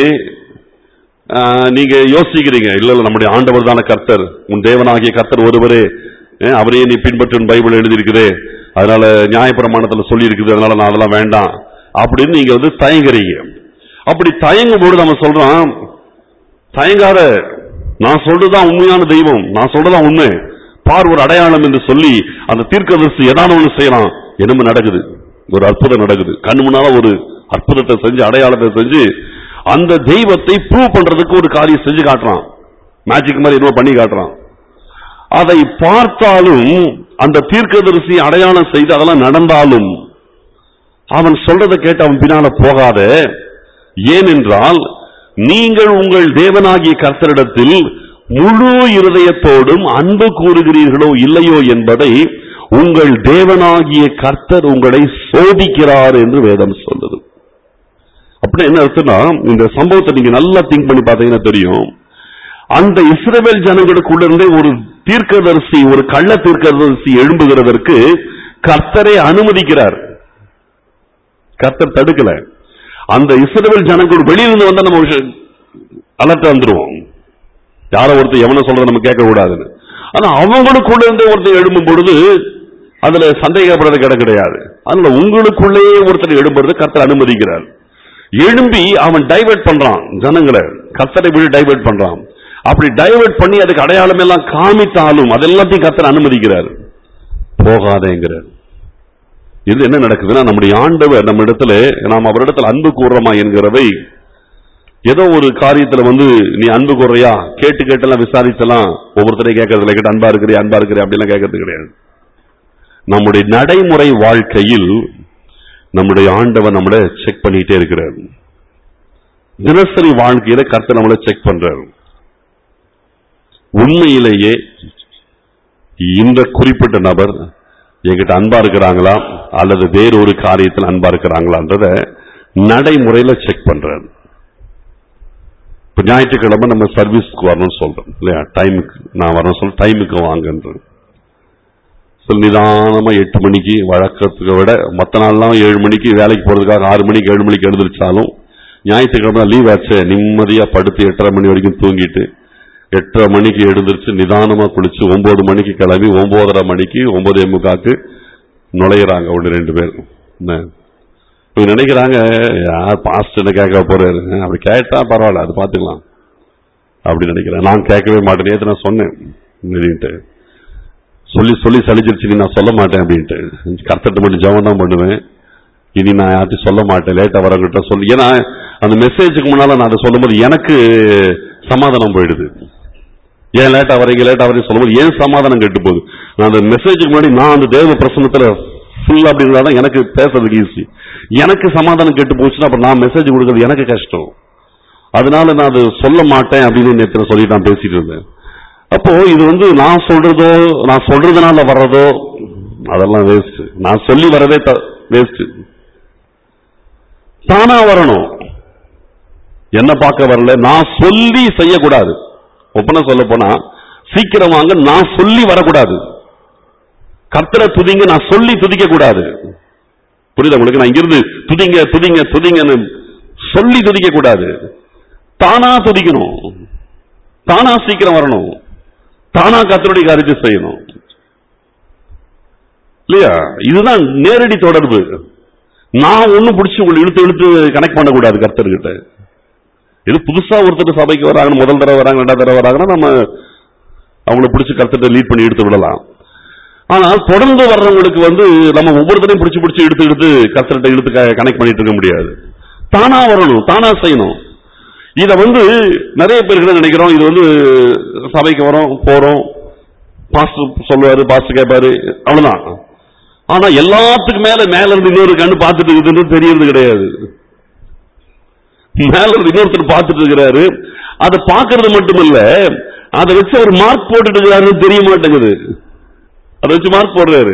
ஆஹ், நீங்க யோசிக்கிறீங்க இல்ல இல்ல நம்முடைய ஆண்டவர் தான கர்த்தர் உன் தேவனாகிய கர்த்தர் ஒருவரே அஹ், அவரையே நீ பின்பற்றும் பைபிள் எழுதியிருக்குதே அதனால நியாயப்பிரமாணத்துல சொல்லி இருக்குது அதனால நான் அதெல்லாம் வேண்டாம் அப்படின்னு நீங்க வந்து தயங்குறீங்க அப்படி தயங்கும் போது நம்ம சொல்றோம் தயங்காத நான் சொல்றதுதான் உண்மையான தெய்வம் நான் சொல்றதுதான் உண்மை பார் ஒரு அடையாளம் என்று சொல்லி அந்த தீர்க்கதரிசி ஏதாவது ஒண்ணு செய்யலாம் என்னமோ நடக்குது ஒரு அற்புதம் நடக்குது கண்ணு முன்னால ஒரு அற்புதத்தை செஞ்சு அடையாளத்தை செஞ்சு அந்த தெய்வத்தை ப்ரூவ் பண்றதுக்கு ஒரு காரியம் செஞ்சு காட்டுறான் மேஜிக் மாதிரி என்னவோ பண்ணி காட்டுறான் அதை பார்த்தாலும் அந்த தீர்க்கதரிசி அடையாளம் செய்து அதெல்லாம் நடந்தாலும் அவன் சொல்றதை கேட்டு அவன் பின்னால போகாத ஏனென்றால் நீங்கள் உங்கள் தேவனாகிய கர்த்தரிடத்தில் முழு இருதயத்தோடும் அன்பு கூறுகிறீர்களோ இல்லையோ என்பதை உங்கள் தேவனாகிய கர்த்தர் உங்களை சோதிக்கிறார் என்று வேதம் சொல்லுது அப்படி என்ன அர்த்தம்னா இந்த சம்பவத்தை நீங்க நல்லா திங்க் பண்ணி பார்த்தீங்கன்னா தெரியும் அந்த இஸ்ரவேல் ஜனங்களுக்குள்ள இருந்தே ஒரு தீர்க்கதரிசி ஒரு கள்ள தீர்க்கதரிசி எழும்புகிறதற்கு கர்த்தரை அனுமதிக்கிறார் கர்த்தர் தடுக்கல அந்த இஸ்ரவேல் ஜனங்கள் வெளியிருந்து வந்தா நம்ம அலர்ட் வந்துருவோம் யாரோ ஒருத்தர் எவனை சொல்றத நம்ம கேட்க கூடாதுன்னு ஆனா அவங்களுக்குள்ள இருந்து ஒருத்தர் எழும்பும் பொழுது அதுல சந்தேகப்படுறது கிட கிடையாது அதனால உங்களுக்குள்ளேயே ஒருத்தர் எழும்புறது கர்த்தர் அனுமதிக்கிறார் எழும்பி அவன் டைவர்ட் பண்றான் ஜனங்களை கர்த்தரை விட டைவர்ட் பண்றான் அப்படி டைவர்ட் பண்ணி அதுக்கு அடையாளம் எல்லாம் காமித்தாலும் அதெல்லாத்தையும் கர்த்தர் அனுமதிக்கிறார் போகாதேங்கிறார் இது என்ன நடக்குதுன்னா நம்முடைய ஆண்டவர் நம்ம இடத்துல நாம் அவரிடத்துல அன்பு கூறுறோமா என்கிறதை ஏதோ ஒரு காரியத்துல வந்து நீ அன்பு கூறுறியா கேட்டு கேட்டெல்லாம் விசாரிச்செல்லாம் ஒவ்வொருத்தரையும் கேட்கறதுல கேட்டு அன்பா இருக்கிறியா அன்பா இருக்கிறியா அப்படிலாம் கேட்கறது கிடையாது நம்முடைய நடைமுறை வாழ்க்கையில் நம்முடைய ஆண்டவர் நம்மளை செக் பண்ணிட்டே இருக்கிறார் தினசரி வாழ்க்கையில கர்த்தர் நம்மளை செக் பண்றாரு உண்மையிலேயே இந்த குறிப்பிட்ட நபர் என்கிட்ட அன்பா இருக்கிறாங்களா அல்லது வேறொரு காரியத்தில் அன்பா இருக்கிறாங்களான்றத நடைமுறையில செக் பண்றாரு இப்ப ஞாயிற்றுக்கிழமை நம்ம சர்வீஸ்க்கு வரணும்னு சொல்றோம் இல்லையா டைமுக்கு நான் வரணும் சொல்ல டைமுக்கு வாங்கன்றது சில நிதானமா எட்டு மணிக்கு வழக்கத்துக்கு விட மற்ற நாள்லாம் ஏழு மணிக்கு வேலைக்கு போறதுக்காக ஆறு மணிக்கு ஏழு மணிக்கு எழுந்திரிச்சாலும் ஞாயிற்றுக்கிழமை லீவ் ஆச்சு நிம்மதியா படுத்து எட்டரை மணி வரைக்கும் தூங்கிட்டு எட்டரை மணிக்கு எழுந்திருச்சு நிதானமா குளிச்சு ஒன்பது மணிக்கு கிளம்பி ஒன்பதரை மணிக்கு ஒன்பதே முக்காக்கு நுழையிறாங்க ஒன்று ரெண்டு பேர் என்ன இவங்க நினைக்கிறாங்க யார் பாஸ்ட் என்ன கேட்க போறாரு அப்படி கேட்டா பரவாயில்ல அது பாத்துக்கலாம் அப்படி நினைக்கிறேன் நான் கேட்கவே மாட்டேன் நேத்து நான் சொன்னேன் அப்படின்ட்டு சொல்லி சொல்லி சலிச்சிருச்சு நீ நான் சொல்ல மாட்டேன் அப்படின்ட்டு கர்த்தர்ட்ட மட்டும் ஜெபம் தான் பண்ணுவேன் இனி நான் யார்ட்டும் சொல்ல மாட்டேன் லேட்டா வரவங்கிட்ட சொல்லி ஏன்னா அந்த மெசேஜுக்கு முன்னால நான் அதை சொல்லும்போது எனக்கு சமாதானம் போயிடுது ஏன் லேட்டா வரீங்க லேட்டா வரீங்க சொல்லும்போது ஏன் சமாதானம் கெட்டு போகுது நான் அந்த மெசேஜுக்கு முன்னாடி நான் அந்த தேவ பிரசனத்துல ஃபுல் அப்படி இருந்தாதான் எனக்கு பேசுறதுக்கு ஈஸி எனக்கு சமாதானம் கெட்டு போச்சுன்னா அப்புறம் நான் மெசேஜ் கொடுக்கறது எனக்கு கஷ்டம் அதனால நான் அது சொல்ல மாட்டேன் அப்படின்னு நேற்று சொல்லி நான் பேசிட்டு இருந்தேன் அப்போ இது வந்து நான் சொல்றதோ நான் சொல்றதுனால வர்றதோ அதெல்லாம் வேஸ்ட் நான் சொல்லி வரதே வேஸ்ட் தானா வரணும் என்ன பார்க்க வரல நான் சொல்லி செய்யக்கூடாது ஒப்பனை சொல்ல போனா சீக்கிரம் வாங்க நான் சொல்லி வரக்கூடாது கர்த்தரை துதிங்க நான் சொல்லி துதிக்க கூடாது புரியுதா உங்களுக்கு நான் இங்கிருந்து துதிங்க துதிங்க துதிங்கன்னு சொல்லி துதிக்க கூடாது தானா துதிக்கணும் தானா சீக்கிரம் வரணும் தானா கத்தருடைய காரியத்தை செய்யணும் இல்லையா இதுதான் நேரடி தொடர்பு நான் ஒண்ணும் பிடிச்சி உங்களை இழுத்து இழுத்து கனெக்ட் பண்ணக்கூடாது கர்த்தர்கிட்ட இது புதுசா ஒருத்தர் சபைக்கு வராங்க முதல் தடவை வராங்க ரெண்டாவது தடவை வராங்கன்னா நம்ம அவங்கள பிடிச்சி கர்த்தர்கிட்ட லீட் பண்ணி எடுத்து விடலாம் ஆனால் தொடர்ந்து வர்றவங்களுக்கு வந்து நம்ம ஒவ்வொருத்தரையும் பிடிச்சி பிடிச்சி எடுத்து எடுத்து கர்த்தர்கிட்ட இழுத்து கனெக்ட் பண்ணிட்டு இருக்க முடியாது தானா வரணும் தானா செய்யணும் இத வந்து நிறைய பேருக்கு நினைக்கிறோம் இது வந்து சபைக்கு வரோம் போறோம் பாஸ்டர் சொல்லுவாரு பாஸ்டர் கேட்பாரு அவ்வளவுதான் ஆனா எல்லாத்துக்கும் மேல மேல இருந்து இன்னொரு கண்ணு பார்த்துட்டு இருக்குதுன்னு தெரியறது கிடையாது மேல இருந்து இன்னொருத்தர் பார்த்துட்டு இருக்கிறாரு அதை பார்க்கறது மட்டுமல்ல அதை வச்சு அவர் மார்க் போட்டுட்டு இருக்கிறாருன்னு தெரிய மாட்டேங்குது அதை வச்சு மார்க் போடுறாரு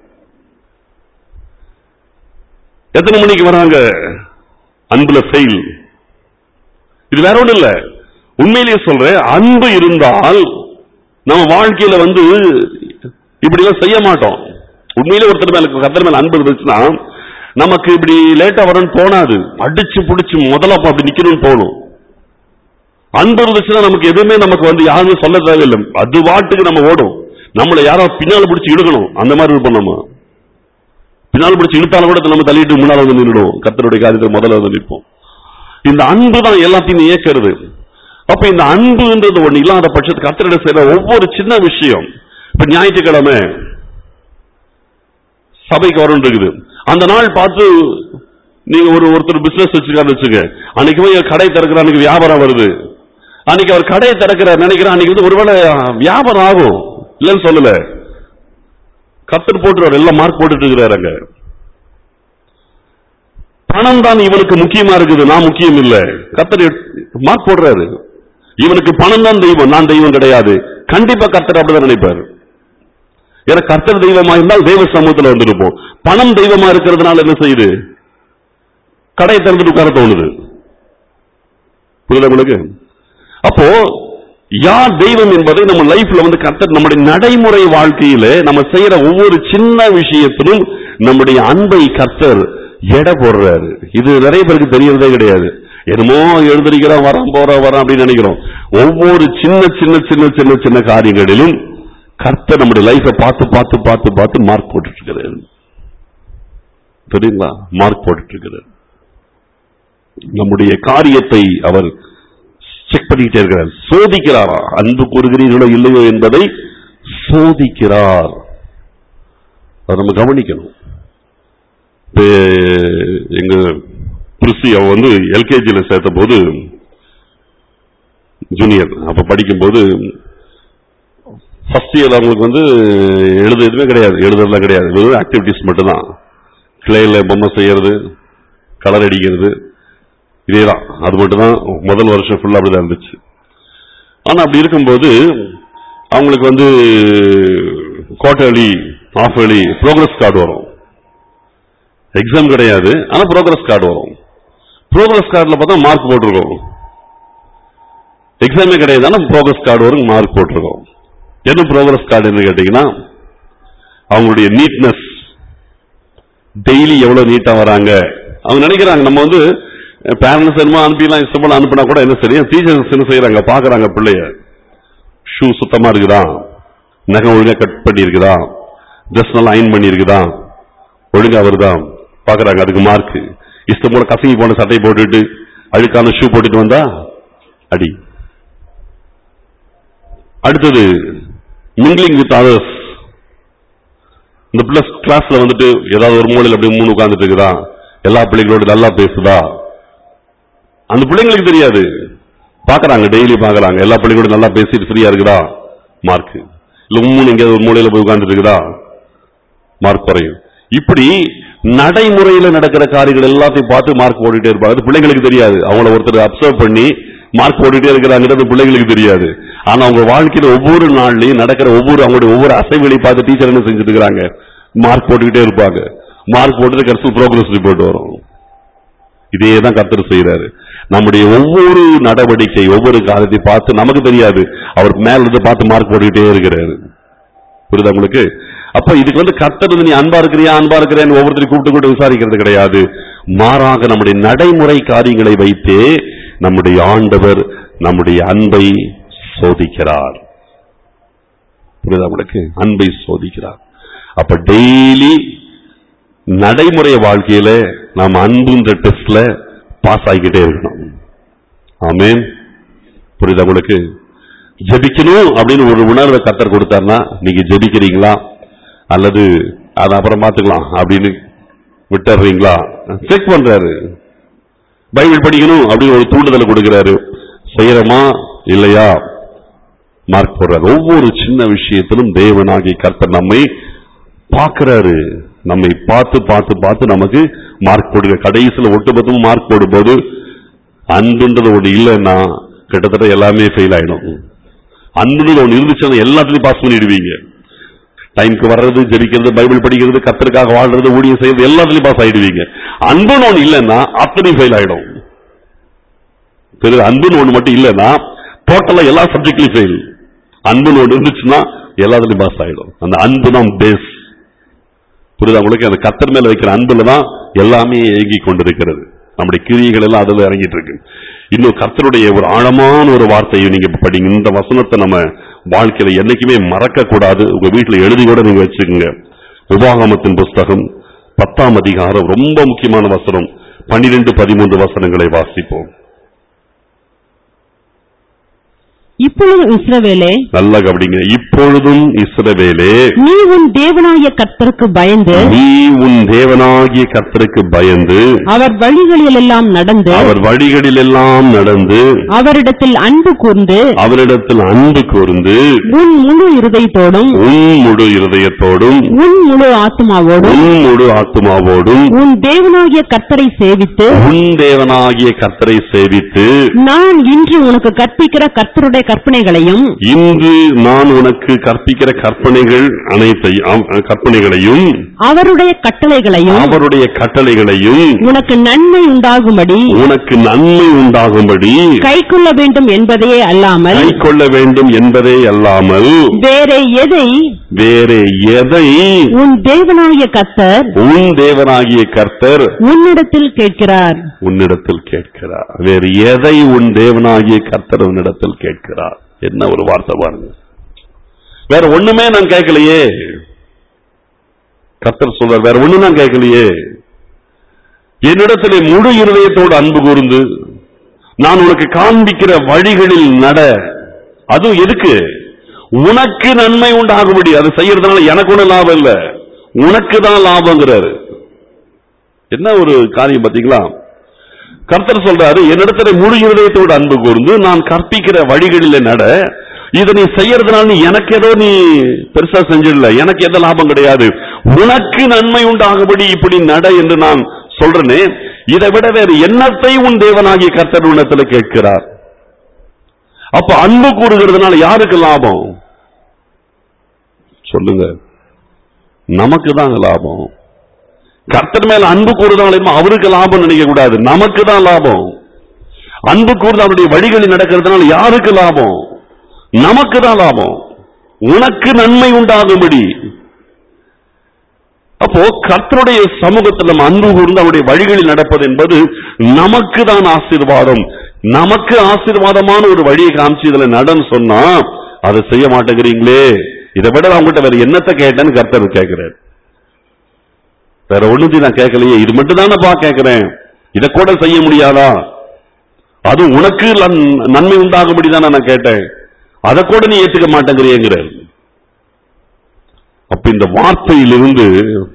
எத்தனை மணிக்கு வராங்க அன்புல ஃபெயில் இது வேற ஒண்ணும் இல்ல உண்மையிலேயே சொல்றேன் அன்பு இருந்தால் நம்ம வாழ்க்கையில வந்து இப்படி எல்லாம் செய்ய மாட்டோம் உண்மையிலே ஒருத்தர் மேல கத்தர் மேல அன்பு இருந்துச்சுன்னா நமக்கு இப்படி லேட்டா வரணும்னு தோணாது அடிச்சு புடிச்சு முதல்ல அப்ப அப்படி நிக்கணும்னு தோணும் அன்பு இருந்துச்சுன்னா நமக்கு எதுவுமே நமக்கு வந்து யாருமே சொல்ல தேவையில்லை அது வாட்டுக்கு நம்ம ஓடும் நம்மளை யாரோ பின்னால பிடிச்சி இழுக்கணும் அந்த மாதிரி இருப்போம் நம்ம பின்னால் பிடிச்சி இழுத்தாலும் கூட நம்ம தள்ளிட்டு முன்னால வந்து நின்றுடுவோம் கத்தருடைய காரியத்தை முதல்ல வந்து நிற்போம் இந்த அன்பு தான் எல்லாத்தையும் இயக்கிறது அப்ப இந்த அன்புன்றது ஒண்ணு இல்லாத பட்சத்துக்கு கத்தரிட செய்யற ஒவ்வொரு சின்ன விஷயம் இப்ப ஞாயிற்றுக்கிழமை சபைக்கு வரும் இருக்குது அந்த நாள் பார்த்து நீங்க ஒரு ஒருத்தர் பிசினஸ் வச்சிருக்காரு வச்சுக்க அன்னைக்கு போய் கடை திறக்கிற அன்னைக்கு வியாபாரம் வருது அன்னைக்கு அவர் கடையை திறக்கிற நினைக்கிறார் அன்னைக்கு வந்து ஒருவேளை வியாபாரம் ஆகும் இல்லைன்னு சொல்லல கத்தர் போட்டுருவார் எல்லாம் மார்க் போட்டுட்டு இருக்கிறாரு அங்க பணம் தான் இவனுக்கு முக்கியமா இருக்குது நான் முக்கியம் இல்ல கத்தர் மார்க் போடுறாரு இவனுக்கு பணம் தான் தெய்வம் நான் தெய்வம் கிடையாது கண்டிப்பா கர்த்தர் அப்படிதான் நினைப்பாரு ஏன்னா கர்த்தர் தெய்வமா இருந்தால் தெய்வ சமூகத்துல வந்திருப்போம் பணம் தெய்வமா இருக்கிறதுனால என்ன செய்யுது கடையை திறந்துட்டு உட்கார தோணுது புரியுதா உங்களுக்கு அப்போ யார் தெய்வம் என்பதை நம்ம லைஃப்ல வந்து கர்த்தர் நம்முடைய நடைமுறை வாழ்க்கையில நம்ம செய்யற ஒவ்வொரு சின்ன விஷயத்திலும் நம்முடைய அன்பை கர்த்தர் எடை போடுறாரு இது நிறைய பேருக்கு தெரியறதே கிடையாது என்னமோ எழுந்திருக்கிறோம் வரோம் போறோம் வரோம் அப்படின்னு நினைக்கிறோம் ஒவ்வொரு சின்ன சின்ன சின்ன சின்ன சின்ன காரியங்களிலும் கர்த்தர் நம்முடைய லைஃபை பார்த்து பார்த்து பார்த்து பார்த்து மார்க் போட்டுட்டு இருக்கிறாரு தெரியுங்களா மார்க் போட்டுட்டு இருக்கிறார் நம்முடைய காரியத்தை அவர் செக் பண்ணிக்கிட்டே இருக்கிறார் சோதிக்கிறாரா அன்பு கூறுகிறீர்களோ இல்லையோ என்பதை சோதிக்கிறார் அதை நம்ம கவனிக்கணும் இப்ப எங்க புருஷி அவ வந்து எல்கேஜியில சேர்த்த போது ஜூனியர் அப்ப படிக்கும்போது ஃபர்ஸ்ட் இயர் அவங்களுக்கு வந்து எழுத எதுவுமே கிடையாது எழுதுறதுலாம் கிடையாது வெறும் ஆக்டிவிட்டிஸ் மட்டும்தான் கிளேல பொம்மை செய்யறது கலர் அடிக்கிறது இதேதான் அது மட்டும்தான் முதல் வருஷம் ஃபுல்லா அப்படிதான் இருந்துச்சு ஆனா அப்படி இருக்கும்போது அவங்களுக்கு வந்து quarterly half yearly progress card வரும் எக்ஸாம் கிடையாது ஆனா ப்ரோக்ரஸ் கார்டு வரும் ப்ரோக்ரஸ் கார்டுல பார்த்தா மார்க் போட்டிருக்கோம் எக்ஸாமே கிடையாது ஆனா ப்ரோக்ரஸ் கார்டு வரும் மார்க் போட்டிருக்கோம் என்ன ப்ரோக்ரஸ் கார்டுன்னு கேட்டீங்கன்னா அவங்களுடைய நீட்னஸ் டெய்லி எவ்வளவு நீட்டா வராங்க அவங்க நினைக்கிறாங்க நம்ம வந்து பேரண்ட்ஸ் என்னமோ அனுப்பிலாம் இஷ்டப்பட அனுப்பினா கூட என்ன சரி டீச்சர்ஸ் என்ன செய்யறாங்க பாக்குறாங்க பிள்ளைய ஷூ சுத்தமா இருக்குதா நகம் ஒழுங்கா கட் பண்ணி இருக்குதா ட்ரெஸ் நல்லா அயன் பண்ணி இருக்குதா ஒழுங்கா வருதா பாக்குறாங்க அதுக்கு மார்க் இஷ்டம் போல கசங்கி போன சட்டை போட்டுட்டு அழுக்கான ஷூ போட்டுட்டு வந்தா அடி அடுத்தது மிங்கிலிங் வித் அதர்ஸ் இந்த பிளஸ் கிளாஸ்ல வந்துட்டு ஏதாவது ஒரு மூலையில் அப்படி மூணு உட்கார்ந்துட்டு இருக்குதா எல்லா பிள்ளைகளோட நல்லா பேசுதா அந்த பிள்ளைங்களுக்கு தெரியாது பாக்குறாங்க டெய்லி பாக்குறாங்க எல்லா பிள்ளைகளோட நல்லா பேசிட்டு ஃப்ரீயா இருக்குதா மார்க் இல்ல மூணு எங்கேயாவது ஒரு மூலையில போய் உட்கார்ந்துட்டு இருக்குதா மார்க் குறையும் இப்படி நடைமுறையில நடக்கிற காரியங்கள் எல்லாத்தையும் பார்த்து மார்க் போட்டுட்டே இருப்பாங்க அது பிள்ளைங்களுக்கு தெரியாது அவங்கள ஒருத்தர் அப்சர்வ் பண்ணி மார்க் போட்டுட்டே இருக்கிறாங்கிறது பிள்ளைங்களுக்கு தெரியாது ஆனா அவங்க வாழ்க்கையில ஒவ்வொரு நாள்லயும் நடக்கிற ஒவ்வொரு அவங்களுடைய ஒவ்வொரு அசைவுகளையும் பார்த்து டீச்சர் என்ன செஞ்சுட்டு இருக்கிறாங்க மார்க் போட்டுக்கிட்டே இருப்பாங்க மார்க் போட்டுட்டு கடைசி ப்ரோக்ரஸ் ரிப்போர்ட் வரும் இதே தான் கர்த்தர் செய்யறாரு நம்முடைய ஒவ்வொரு நடவடிக்கை ஒவ்வொரு காரியத்தை பார்த்து நமக்கு தெரியாது அவர் மேல இருந்து பார்த்து மார்க் போட்டுக்கிட்டே இருக்கிறாரு புரியுதா உங்களுக்கு அப்ப இதுக்கு வந்து கர்த்தர் வந்து நீ அன்பா இருக்கிறியா அன்பா இருக்கிறேன்னு ஒவ்வொருத்தரையும் கூப்பிட்டு கூப்பிட்டு விசாரிக்கிறது கிடையாது மாறாக நம்முடைய நடைமுறை காரியங்களை வைத்தே நம்முடைய ஆண்டவர் நம்முடைய அன்பை சோதிக்கிறார் புரியுதா உங்களுக்கு அன்பை சோதிக்கிறார் அப்ப டெய்லி நடைமுறை வாழ்க்கையில நாம் அன்புன்ற டெஸ்ட்ல பாஸ் ஆகிக்கிட்டே இருக்கணும் ஆமென் புரியுதா உங்களுக்கு ஜெபிக்கணும் அப்படின்னு ஒரு உணர்வை கத்தர் கொடுத்தாருன்னா நீங்க ஜெபிக்கிறீங்களா அல்லது அதை அப்புறம் பார்த்துக்கலாம் அப்படின்னு விட்டுறீங்களா செக் பண்றாரு பைபிள் படிக்கணும் அப்படின்னு ஒரு தூண்டுதலை கொடுக்கிறாரு செய்யறோமா இல்லையா மார்க் போடுறாரு ஒவ்வொரு சின்ன விஷயத்திலும் தேவனாகி கர்த்தர் நம்மை பார்க்கிறாரு நம்மை பார்த்து பார்த்து பார்த்து நமக்கு மார்க் போடுங்க கடைசியில் ஒட்டுமொத்தமும் மார்க் போடும்போது அன்புன்றது ஒண்ணு இல்லைன்னா கிட்டத்தட்ட எல்லாமே ஃபெயில் ஆயிடும் அன்புன்றது ஒண்ணு இருந்துச்சுன்னா எல்லாத்துலயும் பாஸ் பண்ணிடுவீங்க டைம்க்கு வர்றது ஜெபிக்கிறது பைபிள் படிக்கிறது கத்தருக்காக வாழ்றது ஊழியம் செய்யறது எல்லாத்துலயும் பாஸ் ஆயிடுவீங்க அன்புன்னு ஒண்ணு இல்லைன்னா அத்தனையும் ஃபெயில் ஆயிடும் தெரியுது அன்புன்னு ஒண்ணு மட்டும் இல்லைன்னா டோட்டலா எல்லா சப்ஜெக்ட்லயும் ஃபெயில் அன்புன்னு ஒண்ணு இருந்துச்சுன்னா எல்லாத்துலயும் பாஸ் ஆயிடும் அந்த அன்பு தான் பேஸ் புரியுதா உங்களுக்கு அந்த கத்தர் மேல வைக்கிற அன்புல தான் எல்லாமே இயங்கி கொண்டிருக்கிறது நம்முடைய கிரியைகள் எல்லாம் அதுல இறங்கிட்டு இருக்கு இன்னும் கர்த்தருடைய ஒரு ஆழமான ஒரு வார்த்தையை நீங்க படிங்க இந்த வசனத்தை நம்ம வாழ்க்கையில என்னைக்குமே மறக்க கூடாது உங்க வீட்டுல எழுதி கூட நீங்க வச்சுக்கோங்க உபாகமத்தின் புஸ்தகம் பத்தாம் அதிகாரம் ரொம்ப முக்கியமான வசனம் பன்னிரெண்டு பதிமூன்று வசனங்களை வாசிப்போம் இப்பொழுது இஸ்ரவேலே நல்லா கவனிங்க இப்பொழுதும் இஸ்ரவேலே நீ உன் தேவனாய கர்த்தருக்கு பயந்து நீ உன் தேவனாகிய கர்த்தருக்கு பயந்து அவர் வழிகளிலெல்லாம் நடந்து அவர் வழிகளிலெல்லாம் நடந்து அவரிடத்தில் அன்பு கூர்ந்து அவரிடத்தில் அன்பு கூர்ந்து உன் முழு இருதயத்தோடும் உன் முழு இருதயத்தோடும் உன் முழு ஆத்மாவோடும் உன் முழு ஆத்மாவோடும் உன் தேவனாகிய கர்த்தரை சேவித்து உன் தேவனாகிய கர்த்தரை சேவித்து நான் இன்று உனக்கு கற்பிக்கிற கர்த்தருடைய கற்பனைகளையும் இன்று நான் உனக்கு கற்பிக்கிற கற்பனைகள் அனைத்தையும் ஆம், கற்பனைகளையும் அவருடைய கட்டளைகளையும் அவருடைய கட்டளைகளையும் உனக்கு நன்மை உண்டாகும்படி உனக்கு நன்மை உண்டாகும்படி கைக்கொள்ள வேண்டும் என்பதையே அல்லாமல் கை கொள்ள வேண்டும் என்பதே அல்லாமல் வேற எதை வேறு எதை உன் தேவனாகிய கர்த்தர் உன் தேவனாகிய கர்த்தர் உன்னிடத்தில் கேட்கிறார் உன்னிடத்தில் கேட்கிறார் வேறு எதை உன் தேவனாகிய கர்த்தர் உன்னிடத்தில் கேட்கிறார் என்ன ஒரு வார்த்தை பாருங்க வேற ஒண்ணுமே நான் கேட்கலையே கர்த்தர் சொல்றார் வேற ஒண்ணு நான் கேட்கலையே என்னிடத்திலே முழு இருதயத்தோடு அன்பு கூர்ந்து நான் உனக்கு காண்பிக்கிற வழிகளில் நட அதுவும் எதுக்கு உனக்கு நன்மை உண்டாகும்படி அது செய்யறதுனால எனக்கு ஒண்ணு லாபம் இல்ல உனக்கு தான் லாபங்கிறாரு என்ன ஒரு காரியம் பாத்தீங்களா கர்த்தர் சொல்றாரு என்னிடத்துல முழு இருதயத்தோடு அன்பு கூர்ந்து நான் கற்பிக்கிற வழிகளில நட இதை நீ செய்யறதுனால நீ எனக்கு ஏதோ நீ பெருசா செஞ்சிடல எனக்கு எந்த லாபம் கிடையாது உனக்கு நன்மை உண்டாகும்படி இப்படி நட என்று நான் சொல்றேனே இதை விட வேறு என்னத்தை உன் தேவனாகிய கர்த்தர் உன்னத்துல கேட்கிறார் அப்ப அன்பு கூறுகிறதுனால யாருக்கு லாபம் சொல்லுங்க நமக்கு தான் லாபம் கர்த்தர் மேல அன்பு கூறுறதால என்னமோ அவருக்கு லாபம் நினைக்க கூடாது நமக்கு தான் லாபம் அன்பு கூர்ந்து அவருடைய வழிகளில் நடக்கிறதுனால யாருக்கு லாபம் நமக்கு தான் லாபம் உனக்கு நன்மை உண்டாகும்படி அப்போ கர்த்தருடைய சமூகத்தில் நம்ம அன்பு கூர்ந்து அவருடைய வழிகளில் நடப்பது என்பது நமக்கு தான் ஆசீர்வாதம் நமக்கு ஆசீர்வாதமான ஒரு வழியை காமிச்சு இதுல நடன்னு சொன்னா அதை செய்ய மாட்டேங்கிறீங்களே இதை விட அவங்ககிட்ட வேற என்னத்தை கேட்டேன்னு கர்த்தர் கேட்கிறார் வேற ஒண்ணுத்தையும் நான் கேட்கலையே இது மட்டும் தானப்பா கேட்கிறேன் இத கூட செய்ய முடியாதா அது உனக்கு நன்- நன்மை உண்டாகும்படி தான் நான் கேட்டேன் அதை கூட நீ ஏத்துக்க மாட்டேங்கிறியங்கிறார் அப்ப இந்த வார்த்தையிலிருந்து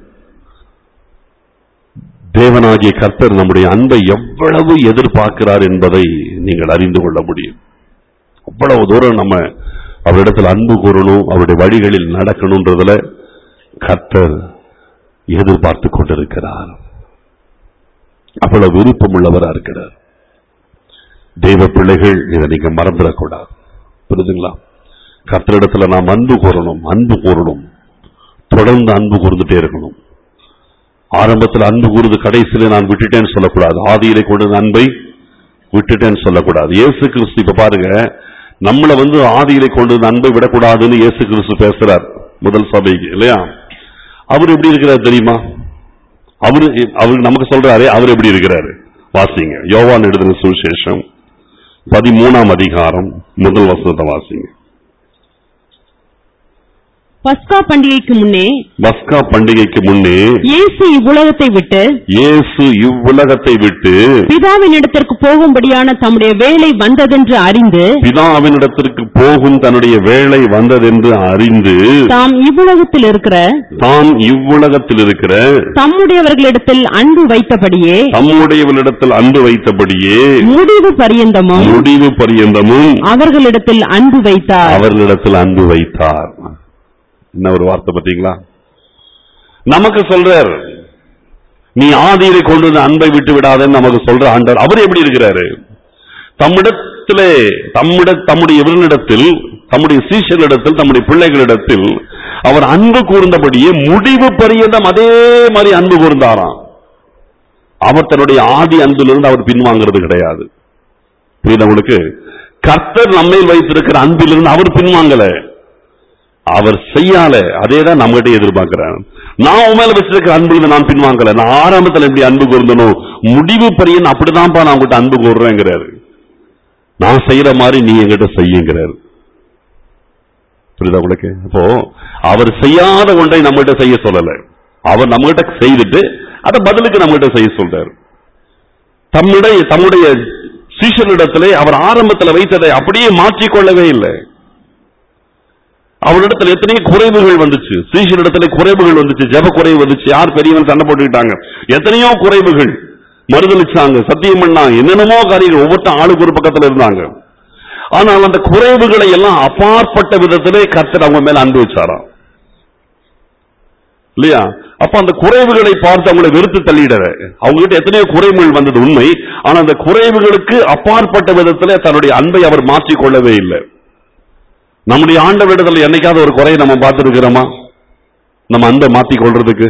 தேவனாகிய கர்த்தர் நம்முடைய அன்பை எவ்வளவு எதிர்பார்க்கிறார் என்பதை நீங்கள் அறிந்து கொள்ள முடியும் அவ்வளவு தூரம் நம்ம அவரிடத்தில் அன்பு கூறணும் அவருடைய வழிகளில் நடக்கணும்ன்றதுல கர்த்தர் எதிர்பார்த்து கொண்டிருக்கிறார் அவ்வளவு விருப்பம் உள்ளவரா இருக்கிறார் தெய்வ பிள்ளைகள் இதை நீங்க மறந்துடக்கூடாது புரியுதுங்களா கர்த்தரிடத்துல நாம் அன்பு கூறணும் அன்பு கூறணும் தொடர்ந்து அன்பு கூர்ந்துட்டே இருக்கணும் ஆரம்பத்தில் அன்பு கூறுது கடைசியில நான் விட்டுட்டேன்னு சொல்லக்கூடாது ஆதியிலே கொண்டு வந்த அன்பை விட்டுட்டேன்னு சொல்லக்கூடாது இயேசு கிறிஸ்து இப்ப பாருங்க நம்மள வந்து ஆதியிலே கொண்டு வந்த அன்பை விடக்கூடாதுன்னு இயேசு கிறிஸ்து பேசுறார் முதல் சபைக்கு இல்லையா அவர் எப்படி இருக்கிறார் தெரியுமா அவரு அவர் நமக்கு சொல்றாரே அவர் எப்படி இருக்கிறாரு வாசிங்க யோவான் எழுதின சுவிசேஷம் பதிமூணாம் அதிகாரம் முதல் வசனத்தை வாசிங்க பஸ்கா பண்டிகைக்கு முன்னே பஸ்கா பண்டிகைக்கு முன்னே இயேசு இவ்வுலகத்தை விட்டு இயேசு இவ்வுலகத்தை விட்டு பிதாவின் இடத்திற்கு போகும்படியான தம்முடைய வேலை வந்ததென்று அறிந்து பிதாவினிடத்திற்கு போகும் தன்னுடைய வேலை வந்ததென்று அறிந்து தாம் இவ்வுலகத்தில் இருக்கிற தான் இவ்வுலகத்தில் இருக்கிற தம்முடையவர்களிடத்தில் அன்பு வைத்தபடியே தம்முடையவளிடத்தில் அன்பு வைத்தபடியே முடிவு பரியந்தமும் முடிவு பரியந்தமும் அவர்களிடத்தில் அன்பு வைத்தார் அவர்களிடத்தில் அன்பு வைத்தார் என்ன ஒரு வார்த்தை பார்த்தீங்களா நமக்கு சொல்றார் நீ ஆதியிலே கொண்டு வந்த அன்பை விட்டு விடாதன்னு நமக்கு சொல்ற ஆண்டவர் அவர் எப்படி இருக்கிறாரு தம்மிடத்திலே தம்மிட தம்முடைய இவர்களிடத்தில் தம்முடைய சீஷர்களிடத்தில் தம்முடைய பிள்ளைகளிடத்தில் அவர் அன்பு கூர்ந்தபடியே முடிவு பரியந்தம் அதே மாதிரி அன்பு கூர்ந்தாராம் அவர் தன்னுடைய ஆதி அன்பிலிருந்து அவர் பின்வாங்கிறது கிடையாது புரியுதா உங்களுக்கு கர்த்தர் நம்மையில் வைத்திருக்கிற அன்பிலிருந்து அவர் பின்வாங்கல அவர் செய்யால அதே தான் நம்மகிட்ட எதிர்பார்க்கிறார் நான் உன் மேல வச்சிருக்கிற அன்புல நான் பின்வாங்கல நான் ஆரம்பத்துல எப்படி அன்பு கூர்ந்தனோ முடிவு பரியன் அப்படிதான்ப்பா நான் உங்ககிட்ட அன்பு கூறுறேங்கிறாரு நான் செய்யற மாதிரி நீ என்கிட்ட செய்யுங்கிறாரு புரியுதா உங்களுக்கு அப்போ அவர் செய்யாத ஒன்றை நம்மகிட்ட செய்ய சொல்லல அவர் நம்மகிட்ட செய்துட்டு அதை பதிலுக்கு நம்மகிட்ட செய்ய சொல்றாரு தம்முடைய தம்முடைய சீஷனிடத்திலே அவர் ஆரம்பத்தில் வைத்ததை அப்படியே மாற்றிக்கொள்ளவே இல்லை அவரிடத்துல எத்தனையோ குறைவுகள் வந்துச்சு சீஷனிடத்துல குறைவுகள் வந்துச்சு ஜெப குறைவு வந்துச்சு யார் பெரியவன் சண்டை போட்டுக்கிட்டாங்க எத்தனையோ குறைவுகள் மறுதளிச்சாங்க சத்தியம் பண்ணாங்க என்னென்னமோ காரியங்கள் ஒவ்வொருத்த ஆளுக்கு ஒரு பக்கத்துல இருந்தாங்க ஆனால் அந்த குறைவுகளை எல்லாம் அப்பாற்பட்ட விதத்திலே கர்த்தர் அவங்க மேல அன்பு வச்சாராம் இல்லையா அப்ப அந்த குறைவுகளை பார்த்து அவங்களை வெறுத்து தள்ளிடற அவங்க கிட்ட எத்தனையோ குறைவுகள் வந்தது உண்மை ஆனா அந்த குறைவுகளுக்கு அப்பாற்பட்ட விதத்திலே தன்னுடைய அன்பை அவர் மாற்றிக் கொள்ளவே இல்லை நம்முடைய ஆண்டவரிடத்தில் என்னைக்காவது ஒரு குறையை நம்ம பார்த்துருக்கிறோமா நம்ம அன்பை மாத்திக் கொள்றதுக்கு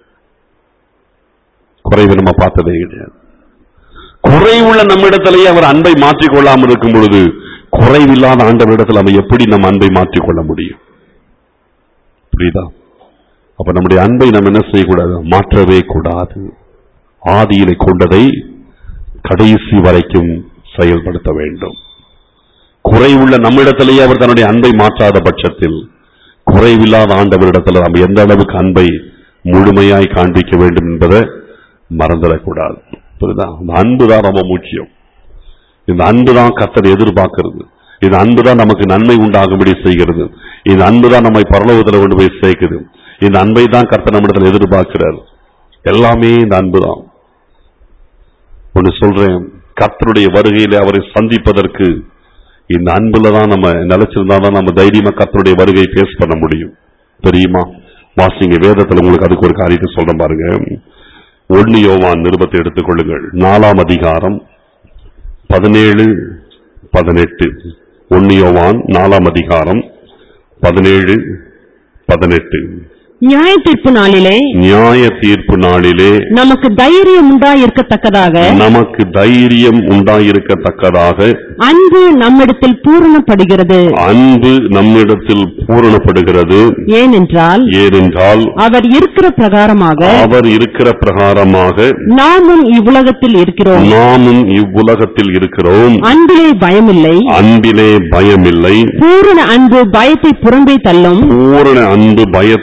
குறைவை நம்ம பார்த்ததே கிடையாது குறைவுள்ள நம்மிடத்திலேயே அவர் அன்பை மாற்றிக் கொள்ளாமல் இருக்கும் பொழுது குறைவில்லாத ஆண்டவரிடத்தில் நம்ம எப்படி நம்ம அன்பை மாற்றிக் கொள்ள முடியும் புரியுதா அப்ப நம்முடைய அன்பை நம்ம என்ன செய்யக்கூடாது மாற்றவே கூடாது ஆதியிலே கொண்டதை கடைசி வரைக்கும் செயல்படுத்த வேண்டும் குறைவுள்ள நம்மிடத்திலேயே அவர் தன்னுடைய அன்பை மாற்றாத பட்சத்தில் குறைவில்லாத ஆண்டவரிடத்தில் நாம் எந்த அளவுக்கு அன்பை முழுமையாய் காண்பிக்க வேண்டும் என்பதை மறந்துடக்கூடாது புரியுதா அந்த அன்பு தான் ரொம்ப முக்கியம் இந்த அன்பு தான் கத்தர் எதிர்பார்க்கிறது இந்த அன்பு தான் நமக்கு நன்மை உண்டாகும்படி செய்கிறது இந்த அன்பு தான் நம்மை பரலோகத்தில் கொண்டு போய் சேர்க்குது இந்த அன்பை தான் கர்த்தர் நம்மிடத்தில் எதிர்பார்க்கிறார் எல்லாமே இந்த அன்பு தான் ஒன்று சொல்றேன் கர்த்தருடைய வருகையிலே அவரை சந்திப்பதற்கு இந்த அன்புல தான் நம்ம நிலைச்சிருந்தா தான் நம்ம தைரியமா கர்த்தருடைய வருகை பேஸ் பண்ண முடியும் தெரியுமா வாசிங்க வேதத்துல உங்களுக்கு அதுக்கு ஒரு காரியத்தை சொல்றேன் பாருங்க ஒன்னு யோவான் நிருபத்தை எடுத்துக்கொள்ளுங்கள் நாலாம் அதிகாரம் பதினேழு பதினெட்டு ஒன்னு யோவான் நாலாம் அதிகாரம் பதினேழு பதினெட்டு நியாய தீர்ப்பு நாளிலே நியாய தீர்ப்பு நாளிலே நமக்கு தைரியம் உண்டாயிருக்கத்தக்கதாக நமக்கு தைரியம் உண்டாயிருக்கத்தக்கதாக அன்பு நம்மிடத்தில் பூரணப்படுகிறது அன்பு நம்மிடத்தில் பூரணப்படுகிறது ஏனென்றால் ஏனென்றால் அவர் இருக்கிற பிரகாரமாக அவர் இருக்கிற பிரகாரமாக நாமும் இவ்வுலகத்தில் இருக்கிறோம் நாமும் இவ்வுலகத்தில் இருக்கிறோம் அன்பிலே பயமில்லை அன்பிலே பயமில்லை பூரண அன்பு பயத்தை புறம்பே தள்ளும் பூரண அன்பு பயத்தை புறம்பே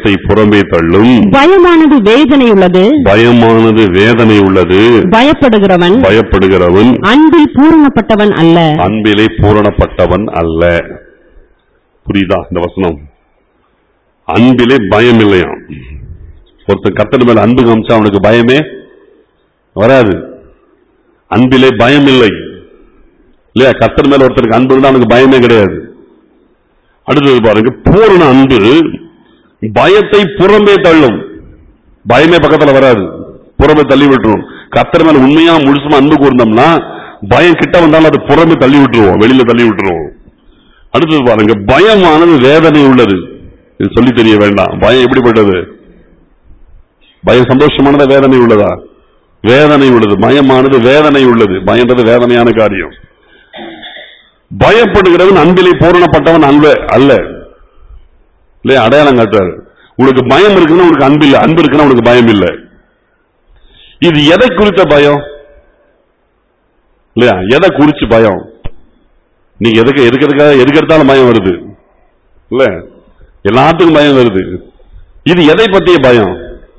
புறம்பே தள்ளும் பயமானது வேதனையுள்ளது பயமானது வேதனை உள்ளது பயப்படுகிறவன் பயப்படுகிறவன் அன்பில் பூரணப்பட்டவன் அல்ல அன்பிலே பூரணப்பட்டவன் அல்ல புரியுதா இந்த வசனம் அன்பிலே பயம் இல்லையாம் ஒருத்தன் கத்தர் மேல அன்பு காமிச்சா அவனுக்கு பயமே வராது அன்பிலே பயம் இல்லை இல்லையா கத்தர் மேல ஒருத்தருக்கு அன்பு இருந்தா அவனுக்கு பயமே கிடையாது அடுத்தது பாருங்க பூரண அன்பு பயத்தை புறம்பே தள்ளும் பயமே பக்கத்துல வராது புறம்பே தள்ளி விட்டுரும் கத்தர் மேல உண்மையா முழுசுமா அன்பு கூர்ந்தோம்னா பயம் கிட்ட வந்தாலும் அது புறம்பே தள்ளி விட்டுருவோம் வெளியில தள்ளி விட்டுருவோம் அடுத்தது பாருங்க பயமானது வேதனை உள்ளது இது சொல்லி தெரிய வேண்டாம் பயம் எப்படிப்பட்டது பயம் சந்தோஷமானதா வேதனை உள்ளதா வேதனை உள்ளது பயமானது வேதனை உள்ளது பயன்றது வேதனையான காரியம் பயப்படுகிறவன் அன்பிலே பூரணப்பட்டவன் அன்பு அல்ல இல்லையா அடையாளம் காட்டுறாரு உனக்கு பயம் இருக்குன்னா உனக்கு அன்பு இல்லை அன்பு இருக்குன்னா உனக்கு பயம் இல்லை இது எதை குறித்த பயம் இல்லையா எதை குறிச்சு பயம் நீங்க எதுக்கு எதுக்கு எதுக்காக எதுக்கு எடுத்தாலும் பயம் வருது இல்ல எல்லாத்துக்கும் பயம் வருது இது எதை பத்திய பயம்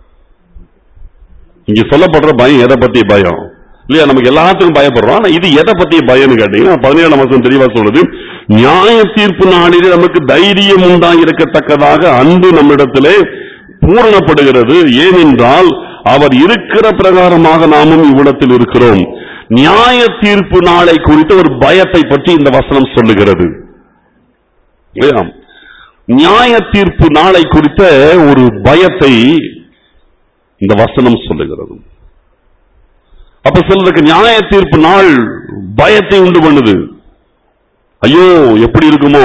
இங்க சொல்லப்படுற பயம் எதை பத்திய பயம் இல்லையா நமக்கு எல்லாத்துக்கும் பயப்படுறோம் ஆனா இது எதை பத்திய பயம்னு கேட்டீங்கன்னா பதினேழாம் வருஷம் தெளிவா சொல்றது நியாய தீர்ப்பு நாளிலே நமக்கு தைரியம் உண்டாயிருக்கத்தக்கதாக அன்பு நம்மிடத்திலே பூரணப்படுகிறது ஏனென்றால் அவர் இருக்கிற பிரகாரமாக நாமும் இவ்விடத்தில் இருக்கிறோம் நியாய தீர்ப்பு நாளை குறித்த ஒரு பயத்தை பற்றி இந்த வசனம் சொல்லுகிறது இல்லையா? நியாய தீர்ப்பு நாளை குறித்த ஒரு பயத்தை இந்த வசனம் சொல்லுகிறது அப்ப சிலருக்கு நியாய தீர்ப்பு நாள் பயத்தை உண்டு பண்ணுது ஐயோ எப்படி இருக்குமோ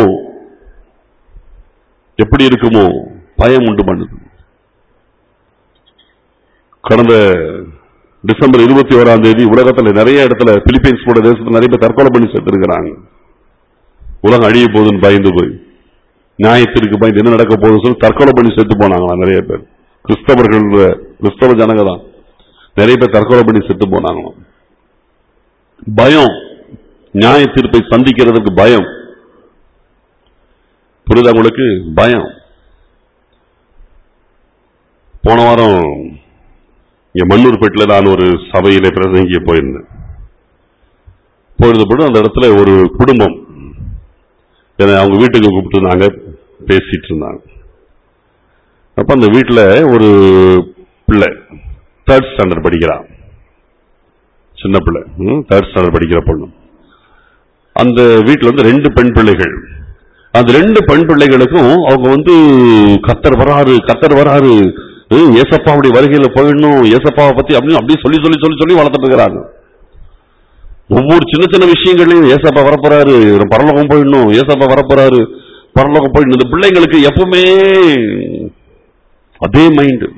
எப்படி இருக்குமோ பயம் உண்டு பண்ணுது கடந்த டிசம்பர் இருபத்தி ஓராம் தேதி உலகத்துல நிறைய இடத்துல பிலிப்பைன்ஸ் போட தேசத்துல நிறைய பேர் தற்கொலை பண்ணி செத்துருக்கிறாங்க உலகம் அழிய போகுதுன்னு பயந்து போய் நியாயத்திற்கு பயந்து என்ன நடக்க போகுதுன்னு சொல்லி தற்கொலை பண்ணி செத்து போனாங்களாம் நிறைய பேர் கிறிஸ்தவர்கள் கிறிஸ்தவ ஜனங்க தான் நிறைய பேர் தற்கொலை பண்ணி செத்து போனாங்களாம் பயம் நியாய தீர்ப்பை சந்திக்கிறதுக்கு பயம் புரியுதா உங்களுக்கு பயம் போன வாரம் இங்க மண்ணூர்பேட்டில் நான் ஒரு சபையிலே பிரசங்கிய போயிருந்தேன் போயிருந்தபோது அந்த இடத்துல ஒரு குடும்பம் என்னை அவங்க வீட்டுக்கு கூப்பிட்டுருந்தாங்க பேசிட்டு இருந்தாங்க அப்ப அந்த வீட்டுல ஒரு பிள்ளை தேர்ட் ஸ்டாண்டர்ட் படிக்கிறான் சின்ன பிள்ளை தேர்ட் ஸ்டாண்டர்ட் படிக்கிற பொண்ணு அந்த வீட்டுல வந்து ரெண்டு பெண் பிள்ளைகள் அந்த ரெண்டு பெண் பிள்ளைகளுக்கும் அவங்க வந்து கத்தர் வராரு கத்தர் வராரு ஹம், ஏசப்பாவுடைய வருகையில போயிடணும் ஏசப்பாவை பத்தி அப்படின்னு அப்படியே சொல்லி சொல்லி சொல்லி சொல்லி வளர்த்துட்டு இருக்கிறாங்க ஒவ்வொரு சின்ன சின்ன விஷயங்களையும் ஏசப்பா வரப்போறாரு பரலோகம் போயிடணும் ஏசப்பா வரப்போறாரு பரலோகம் போயிடணும் இந்த பிள்ளைங்களுக்கு எப்பவுமே அதே மைண்ட்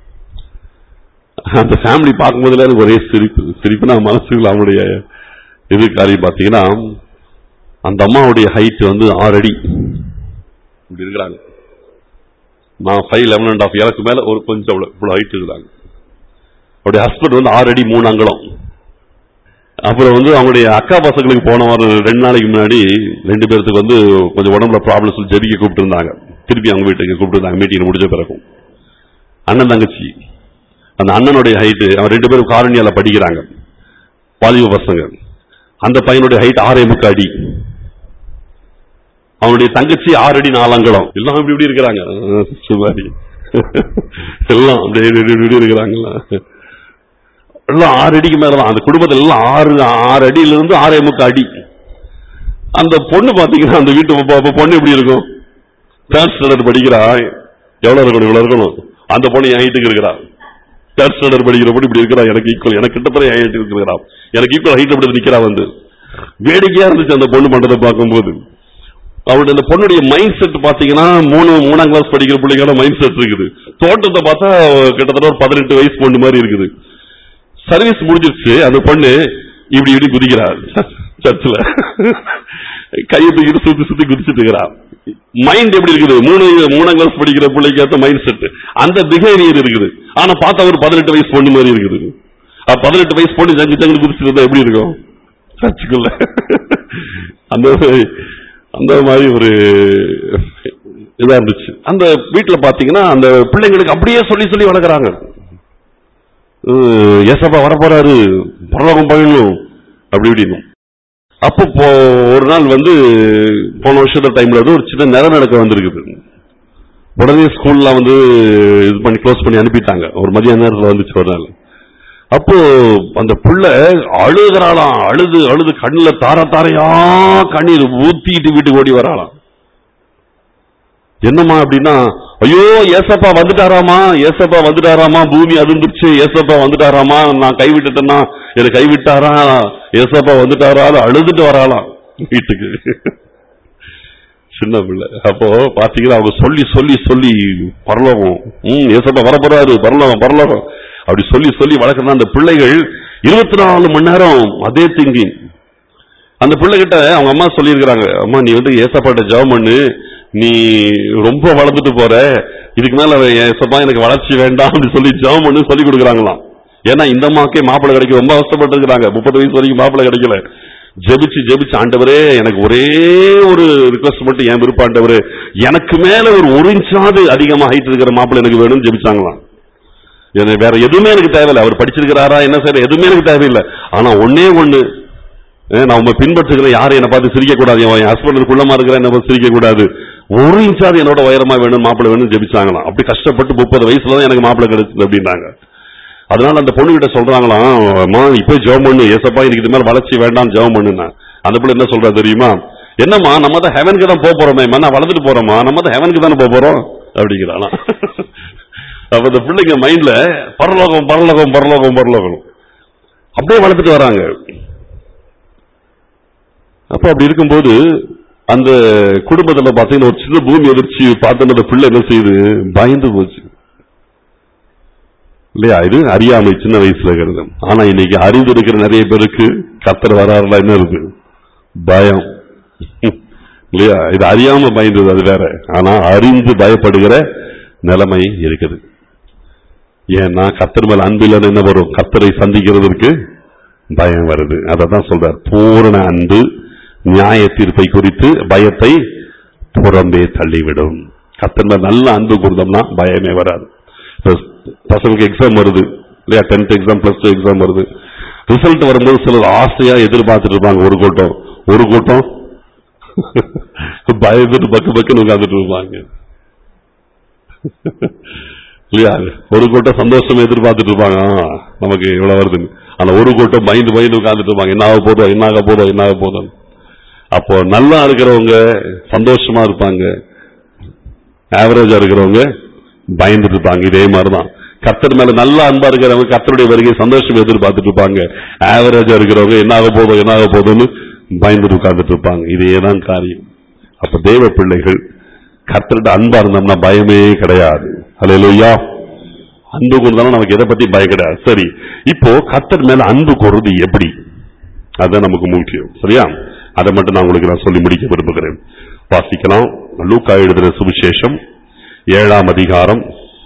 அந்த ஃபேமிலி பார்க்கும்போதுல எனக்கு ஒரே சிரிப்பு சிரிப்புனா மனசுக்குள்ள அவனுடைய இது காரியம் பார்த்தீங்கன்னா அந்த அம்மாவுடைய ஹைட் வந்து ஆறு அடி இப்படி இருக்கிறாங்க நான் ஃபைவ் லெவன் அண்ட் ஆஃப் எனக்கு மேல ஒரு கொஞ்சம் அவ்வளவு இவ்வளவு ஹைட் இருக்கிறாங்க அவருடைய ஹஸ்பண்ட் வந்து ஆறு அடி மூணு அங்குலம் அப்புறம் வந்து அவங்களுடைய அக்கா பசங்களுக்கு போன வாரம் ரெண்டு நாளைக்கு முன்னாடி ரெண்டு பேர்த்துக்கு வந்து கொஞ்சம் உடம்புல ப்ராப்ளம் சொல்லி ஜெபிக்க கூப்பிட்டுருந்தாங்க திருப்பி அவங்க வீட்டுக்கு கூப்பிட்டுருந்தாங்க மீட்டிங் முடிஞ்ச பிறகும் அண்ணன் தங்கச்சி அந்த அண்ணனுடைய ஹைட்டு அவன் ரெண்டு பேரும் காரணியால படிக்கிறாங்க வாலிப பசங்க அந்த பையனுடைய ஹைட் ஆறே முக்கு அடி அவனுடைய தங்கச்சி ஆறு அடி நாலங்கலம் எல்லாம் இப்படி இப்படி இருக்கிறாங்க அஹ் சுமாரி எல்லாம் அப்படியே இப்படி இப்படி இப்படி இருக்கிறாங்களா எல்லாம் ஆறு அடிக்கு மேலதான் அந்த குடும்பத்துல எல்லாம் ஆறு ஆறு அடியில இருந்து ஆறே முக்கு அடி அந்த பொண்ணு பாத்தீங்கன்னா அந்த வீட்டு பொ- பொ- பொண்ணு எப்படி இருக்கும் தேர்ட் ஸ்டாண்டர்ட் படிக்கிறா எவ்வளவு இருக்கணும் இவ்வளவு இருக்கணும் அந்த பொண்ணு என் ஹைட்டுக்கு இருக்கிறா தேர்ட் ஸ்டாண்டர்ட் படிக்கிற பொண்ணு இப்படி இருக்கிறா எனக்கு ஈக்குவல் எனக்கு கிட்டத்தட்ட என் ஹைட்டுக்கு இருக்கிறா எனக்கு ஈக்குவல் ஹைட் அப்படி நிக்கிறா வந்து வேடிக்கையா இருந்துச்சு அந்த பொண்ணு பண்றதை பார்க்கும்போது அவருடைய அந்த பொண்ணுடைய மைண்ட் செட் பாத்தீங்கன்னா மூணு மூணாம் கிளாஸ் படிக்கிற பிள்ளைங்களோட மைண்ட் செட் இருக்குது தோட்டத்தை பார்த்தா கிட்டத்தட்ட ஒரு பதினெட்டு வயசு பொண்ணு மாதிரி இருக்குது சர்வீஸ் முடிஞ்சிருச்சு அந்த பொண்ணு இப்படி இப்படி குதிக்கிறார் சர்ச்சில் கையை தூக்கிட்டு சுத்தி சுத்தி குதிச்சுட்டு இருக்கிறா மைண்ட் எப்படி இருக்குது மூணு மூணாம் கிளாஸ் படிக்கிற பிள்ளைக்கு ஏத்த மைண்ட் செட் அந்த பிஹேவியர் இருக்குது ஆனா பார்த்தா ஒரு பதினெட்டு வயசு பொண்ணு மாதிரி இருக்குது அப்ப பதினெட்டு வயசு பொண்ணு ஜங்கு ஜங்கு குதிச்சுட்டு இருந்தா எப்படி இருக்கும் சர்ச்சுக்குள்ள அந்த அந்த மாதிரி ஒரு இதா இருந்துச்சு அந்த வீட்டுல பாத்தீங்கன்னா அந்த பிள்ளைங்களுக்கு அப்படியே சொல்லி சொல்லி வளர்க்குறாங்க அஹ் ஏசப்பா வரப்போறாரு பரலோகம் போயிடணும் அப்படி இப்படின்னு அப்போ போ ஒரு நாள் வந்து போன வருஷத்த டைம்ல வந்து ஒரு சின்ன நிலநடுக்கம் வந்திருக்குது உடனே ஸ்கூல்ல வந்து இது பண்ணி க்ளோஸ் பண்ணி அனுப்பிட்டாங்க ஒரு மதிய நேரத்துல வந்துச்சு ஒரு நாள் அப்போ அந்த புள்ள அழுகிறாளாம் அழுது அழுது கண்ணுல தார தாரையா கண்ணீர் ஊத்திட்டு வீட்டுக்கு ஓடி வராளாம் என்னம்மா அப்படின்னா ஐயோ ஏசப்பா வந்துட்டாராமா ஏசப்பா வந்துட்டாராமா பூமி அதிர்ந்துருச்சு ஏசப்பா வந்துட்டாராமா நான் கைவிட்டுட்டேன்னா என்னை கைவிட்டாரா ஏசப்பா வந்துட்டாரா அழுதுட்டு வராளாம் வீட்டுக்கு சின்ன பிள்ளை அப்போ பாத்தீங்கன்னா அவங்க சொல்லி சொல்லி சொல்லி பரலோகம் ம் ஏசப்பா வரப்போறாரு பரலோகம் பரலோகம் அப்படி சொல்லி சொல்லி வளர்க்கணும் அந்த பிள்ளைகள் இருபத்தி நாலு மணி நேரம் அதே திங்கிங் அந்த பிள்ளைகிட்ட அவங்க அம்மா சொல்லியிருக்கிறாங்க அம்மா நீ வந்து ஏசப்பாட்ட ஜெபம் பண்ணு நீ ரொம்ப வளர்ந்துட்டு போற இதுக்கு மேல ஏசப்பா எனக்கு வளர்ச்சி வேண்டாம் அப்படின்னு சொல்லி ஜெபம் பண்ணு சொல்லி கொடுக்குறாங்களாம் ஏன்னா இந்த அம்மாக்கே மாப்பிள்ளை கிடைக்க ரொம்ப அவசரப்பட்டு இருக்கிறாங்க முப்பது வயசு வரைக்கும் மாப்பிள்ளை கிடைக்கல ஜெபிச்சு ஜெபிச்சு ஆண்டவரே எனக்கு ஒரே ஒரு ரிக்வஸ்ட் மட்டும் என் விருப்பம் ஆண்டவரே எனக்கு மேல ஒரு ஒரு இன்ச்சாவது அதிகமா ஹைட் இருக்கிற மாப்பிள்ளை எனக்கு வேணும்னு ஜெபிச்சாங்களாம் எனக்கு வேற எதுவுமே எனக்கு தேவையில்லை அவர் படிச்சிருக்கிறாரா என்ன செய்யற எதுவுமே எனக்கு தேவையில்லை ஆனா ஒன்னே ஒண்ணு அஹ் நான் உங்க பின்பற்றுகிறேன் யாரும் என்னை பார்த்து சிரிக்க கூடாது என் ஹஸ்பண்ட் குள்ளமா இருக்கிற என்ன பார்த்து சிரிக்க கூடாது ஒரு இன்ச்சாவது என்னோட உயரமா வேணும் மாப்பிள்ளை வேணும் ஜெபிச்சாங்களாம் அப்படி கஷ்டப்பட்டு முப்பது வயசுல தான் எனக்கு மாப்பிள்ளை கிடைச்சது அப்படின்னாங்க அதனால அந்த பொண்ணு கிட்ட சொல்றாங்களாம் அம்மா இப்போ ஜெபம் பண்ணு ஏசப்பா எனக்கு இது மேல வளர்ச்சி வேண்டாம் ஜெபம் பண்ணுனா அந்த பிள்ளை என்ன சொல்றா தெரியுமா என்னம்மா நம்ம தான் ஹெவனுக்கு தான் போக போறோமே நான் வளர்ந்துட்டு போறோமா நம்ம தான் ஹெவனுக்கு தானே போக போறோம் அப்படிங்கிறாளாம் அப்ப அந்த பிள்ளைங்க மைண்ட்ல பரலோகம் பரலோகம் பரலோகம் பரலோகம் அப்படியே வளர்த்துட்டு வராங்க அப்ப அப்படி இருக்கும்போது அந்த குடும்பத்துல பாத்தீங்கன்னா ஒரு சின்ன பூமி எதிர்ச்சி பார்த்து அந்த பிள்ளை என்ன செய்யுது பயந்து போச்சு இல்லையா இது அறியாமை சின்ன வயசுல இருக்கிறது ஆனா இன்னைக்கு அறிந்து இருக்கிற நிறைய பேருக்கு கத்தர் வராருல என்ன இருக்கு பயம் இல்லையா இது அறியாம பயந்தது அது வேற ஆனா அறிந்து பயப்படுகிற நிலைமை இருக்குது ஏன்னா கத்தர் மேல அன்பு இல்லைன்னு என்ன வரும் கத்தரை சந்திக்கிறதற்கு பயம் வருது அதை தான் சொல்றார் பூரண அன்பு நியாய தீர்ப்பை குறித்து பயத்தை புறம்பே தள்ளிவிடும் கத்தர் மேல நல்ல அன்பு கூர்ந்தோம்னா பயமே வராது இப்ப பசங்களுக்கு எக்ஸாம் வருது இல்லையா tenth exam plus two exam வருது ரிசல்ட் வரும்போது சிலர் ஆசையா எதிர்பார்த்துட்டு இருப்பாங்க ஒரு கூட்டம் ஒரு கூட்டம் பயந்துட்டு பக்கு பக்குன்னு உட்கார்ந்துட்டு இருப்பாங்க இல்லையா ஒரு கூட்டம் சந்தோஷமா எதிர்பார்த்துட்டு இருப்பாங்க ஆ, நமக்கு இவ்வளவு வருதுன்னு ஆனா ஒரு கூட்டம் பயந்து பயந்து உட்கார்ந்துட்டு இருப்பாங்க என்ன ஆக போதோ என்ன ஆக போதோ என்ன ஆக போதோ அப்போ நல்லா இருக்கிறவங்க சந்தோஷமா இருப்பாங்க ஆவரேஜா இருக்கிறவங்க பயந்துட்டு இருப்பாங்க இதே மாதிரிதான் கர்த்தர் மேல நல்ல அன்பா இருக்கிறவங்க கர்த்தருடைய வருகை சந்தோஷம் எதிர்பார்த்துட்டு இருப்பாங்க ஆவரேஜா இருக்கிறவங்க என்ன ஆக போதோ என்ன ஆக போதோன்னு பயந்துட்டு உட்கார்ந்துட்டு இருப்பாங்க இதேதான் காரியம் அப்ப தேவ பிள்ளைகள் கர்த்தர்கிட்ட அன்பா இருந்தோம்னா பயமே கிடையாது அல்லேலூயா அன்பு கூர்ந்தாலும் நமக்கு எதை பத்தி பயம் கிடையாது சரி இப்போ கர்த்தர் மேல அன்பு கூறுறது எப்படி அதுதான் நமக்கு முக்கியம் சரியா அதை மட்டும் நான் உங்களுக்கு நான் சொல்லி முடிக்க விரும்புகிறேன் வாசிக்கலாம் லூக்கா எழுதின சுவிசேஷம் ஏழாம் அதிகாரம்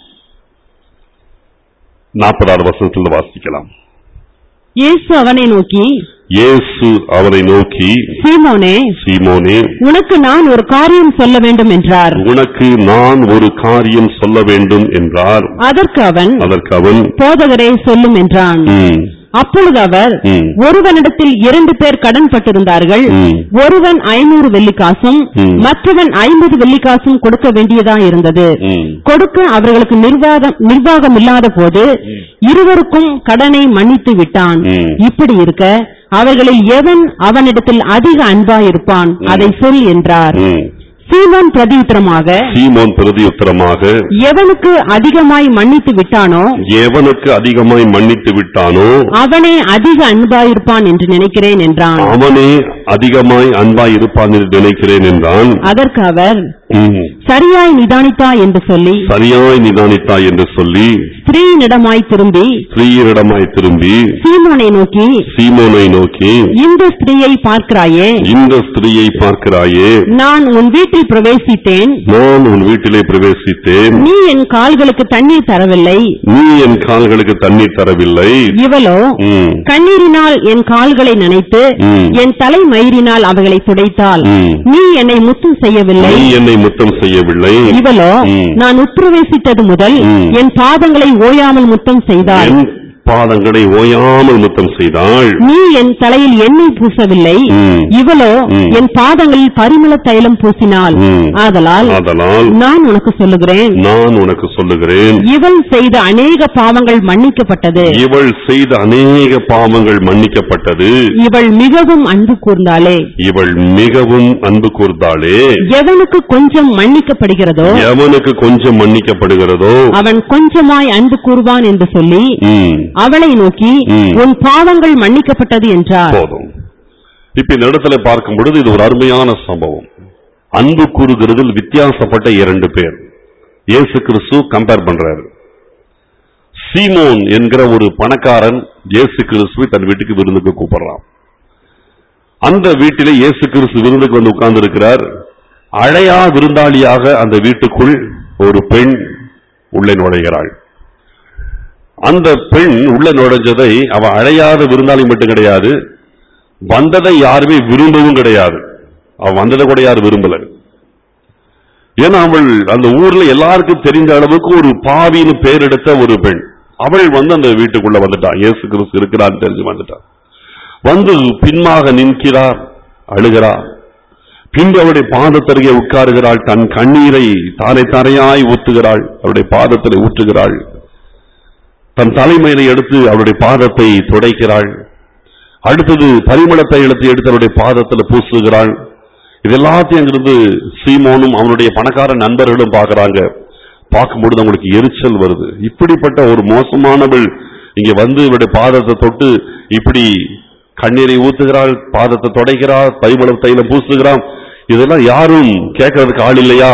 நாற்பதாவது வசனத்தில் வாசிக்கலாம் இயேசு அவனை நோக்கி இயேசு அவனை நோக்கி சீமோனே சீமோனே உனக்கு நான் ஒரு காரியம் சொல்ல வேண்டும் என்றார் உனக்கு நான் ஒரு காரியம் சொல்ல வேண்டும் என்றார் அதற்கு அவன் அதற்கு அவன் போதகரே சொல்லும் என்றான் "ம், அப்பொழுது அவர் ம். ஒருவனிடத்தில் இரண்டு பேர் கடன் பட்டிருந்தார்கள் ம். ஒருவன் ஐநூறு வெள்ளிக்காசும் ம். மற்றவன் ஐம்பது வெள்ளிக்காசும் கொடுக்க வேண்டியதா இருந்தது ம், கொடுக்க அவர்களுக்கு நிர்வாகம் நிர்வாகம் இல்லாத போது இருவருக்கும் கடனை மன்னித்து விட்டான் ம். இப்படி இருக்க அவர்களில் எவன் அவனிடத்தில் அதிக அன்பாயிருப்பான் அதை சொல் என்றார் ம்." சீமோன் பிரதியுத்தரமாக சீமோன் பிரதியுத்தரமாக எவனுக்கு அதிகமாய் மன்னித்து விட்டானோ எவனுக்கு அதிகமாய் மன்னித்து விட்டானோ அவனே அதிக அன்பாயிருப்பான் என்று நினைக்கிறேன் என்றான் அவனே அதிகமாய் அன்பாய் இருப்பான் என்று நினைக்கிறேன் என்றான் அதற்கு அவர் "ம், சரியாய் நிதானித்தா என்று சொல்லி சரியாய் நிதானித்தாய் என்று சொல்லி ஸ்திரீனிடமாய் திரும்பி ஸ்திரீயரிடமாய் திரும்பி சீமோனை நோக்கி சீமோனை நோக்கி இந்த ஸ்திரீயை பார்க்கிறாயே இந்த ஸ்திரீயை பார்க்கிறாயே நான் உன் வீட்டில் பிரவேசித்தேன் நான் உன் வீட்டிலே பிரவேசித்தேன் நீ என் கால்களுக்கு தண்ணீர் தரவில்லை நீ என் கால்களுக்கு தண்ணீர் தரவில்லை இவளோ ம், கண்ணீரினால் என் கால்களை நனைத்து ம். என் தலை மயிரினால் அவைகளை துடைத்தாள் ம். நீ என்னை முத்தம் செய்யவில்லை நீ என்னை முத்தம் செய்யவில்லை செய்யவில்லை இவளோ ம். நான் உட்பிரவேசித்தது முதல் ம். என் பாதங்களை ஓயாமல் முத்தம் செய்தாள் என் பாதங்களை ஓயாமல் முத்தம் செய்தாள் நீ என் தலையில் எண்ணெய் பூசவில்லை ம். இவளோ ம். என் பாதங்களில் பரிமள தைலம் பூசினாள் ம். ஆதலால் ஆதலால் நான் உனக்கு சொல்லுகிறேன் நான் உனக்கு சொல்லுகிறேன் இவள் செய்த அநேக பாவங்கள் மன்னிக்கப்பட்டது இவள் செய்த அநேக பாவங்கள் மன்னிக்கப்பட்டது இவள் மிகவும் அன்பு கூர்ந்தாளே இவள் மிகவும் அன்பு கூர்ந்தாளே எவனுக்கு கொஞ்சம் மன்னிக்கப்படுகிறதோ எவனுக்கு கொஞ்சம் மன்னிக்கப்படுகிறதோ அவன் கொஞ்சமாய் அன்பு கூறுவான் என்று சொல்லி ம், அவளை நோக்கி ம். உன் பாவங்கள் மன்னிக்கப்பட்டது என்றார் போதும் இப்ப இந்த இடத்துல பார்க்கும் பொழுது இது ஒரு அருமையான சம்பவம் அன்பு கூறுகிறதில் வித்தியாசப்பட்ட இரண்டு பேர் இயேசு கிறிஸ்து கம்பேர் பண்றாரு சீமோன் என்கிற ஒரு பணக்காரன் இயேசு கிறிஸ்துவை தன் வீட்டுக்கு விருந்துக்கு கூப்பிடுறான் அந்த வீட்டிலே இயேசு கிறிஸ்து விருந்துக்கு வந்து உட்கார்ந்து இருக்கிறார் அழையா விருந்தாளியாக அந்த வீட்டுக்குள் ஒரு பெண் உள்ளே நுழைகிறாள் அந்த பெண் உள்ள நுழைஞ்சதை அவ அழையாத விருந்தாளி மட்டும் கிடையாது வந்ததை யாருமே விரும்பவும் கிடையாது அவ வந்ததை கூட யாரும் விரும்பல ஏன்னா அவள் அந்த ஊர்ல எல்லாருக்கும் தெரிந்த அளவுக்கு ஒரு பாவின்னு பேர் எடுத்த ஒரு பெண் அவள் வந்து அந்த வீட்டுக்குள்ள வந்துட்டா இயேசு கிறிஸ்து இருக்கிறான்னு தெரிஞ்சு வந்துட்டா வந்து பின்மாக நிற்கிறார் அழுகிறார் பின்பு அவருடைய பாதத்தருகே உட்காருகிறாள் தன் கண்ணீரை தாரை தாரையாய் ஊத்துகிறாள் அவருடைய பாதத்தில் ஊற்றுகிறாள் தன் தலைமையில எடுத்து அவருடைய பாதத்தை துடைக்கிறாள் அடுத்தது பரிமளத்தை எடுத்து எடுத்து அவருடைய பாதத்துல பூசுகிறாள் இது எல்லாத்தையும் அங்கிருந்து சீமோனும் அவனுடைய பணக்கார நண்பர்களும் பார்க்கறாங்க பார்க்கும்பொழுது அவங்களுக்கு எரிச்சல் வருது இப்படிப்பட்ட ஒரு மோசமானவள் இங்க வந்து இவருடைய பாதத்தை தொட்டு இப்படி கண்ணீரை ஊத்துகிறாள் பாதத்தை துடைக்கிறாள் பரிமள தைலம் பூசுகிறான் இதெல்லாம் யாரும் கேட்கறதுக்கு ஆள் இல்லையா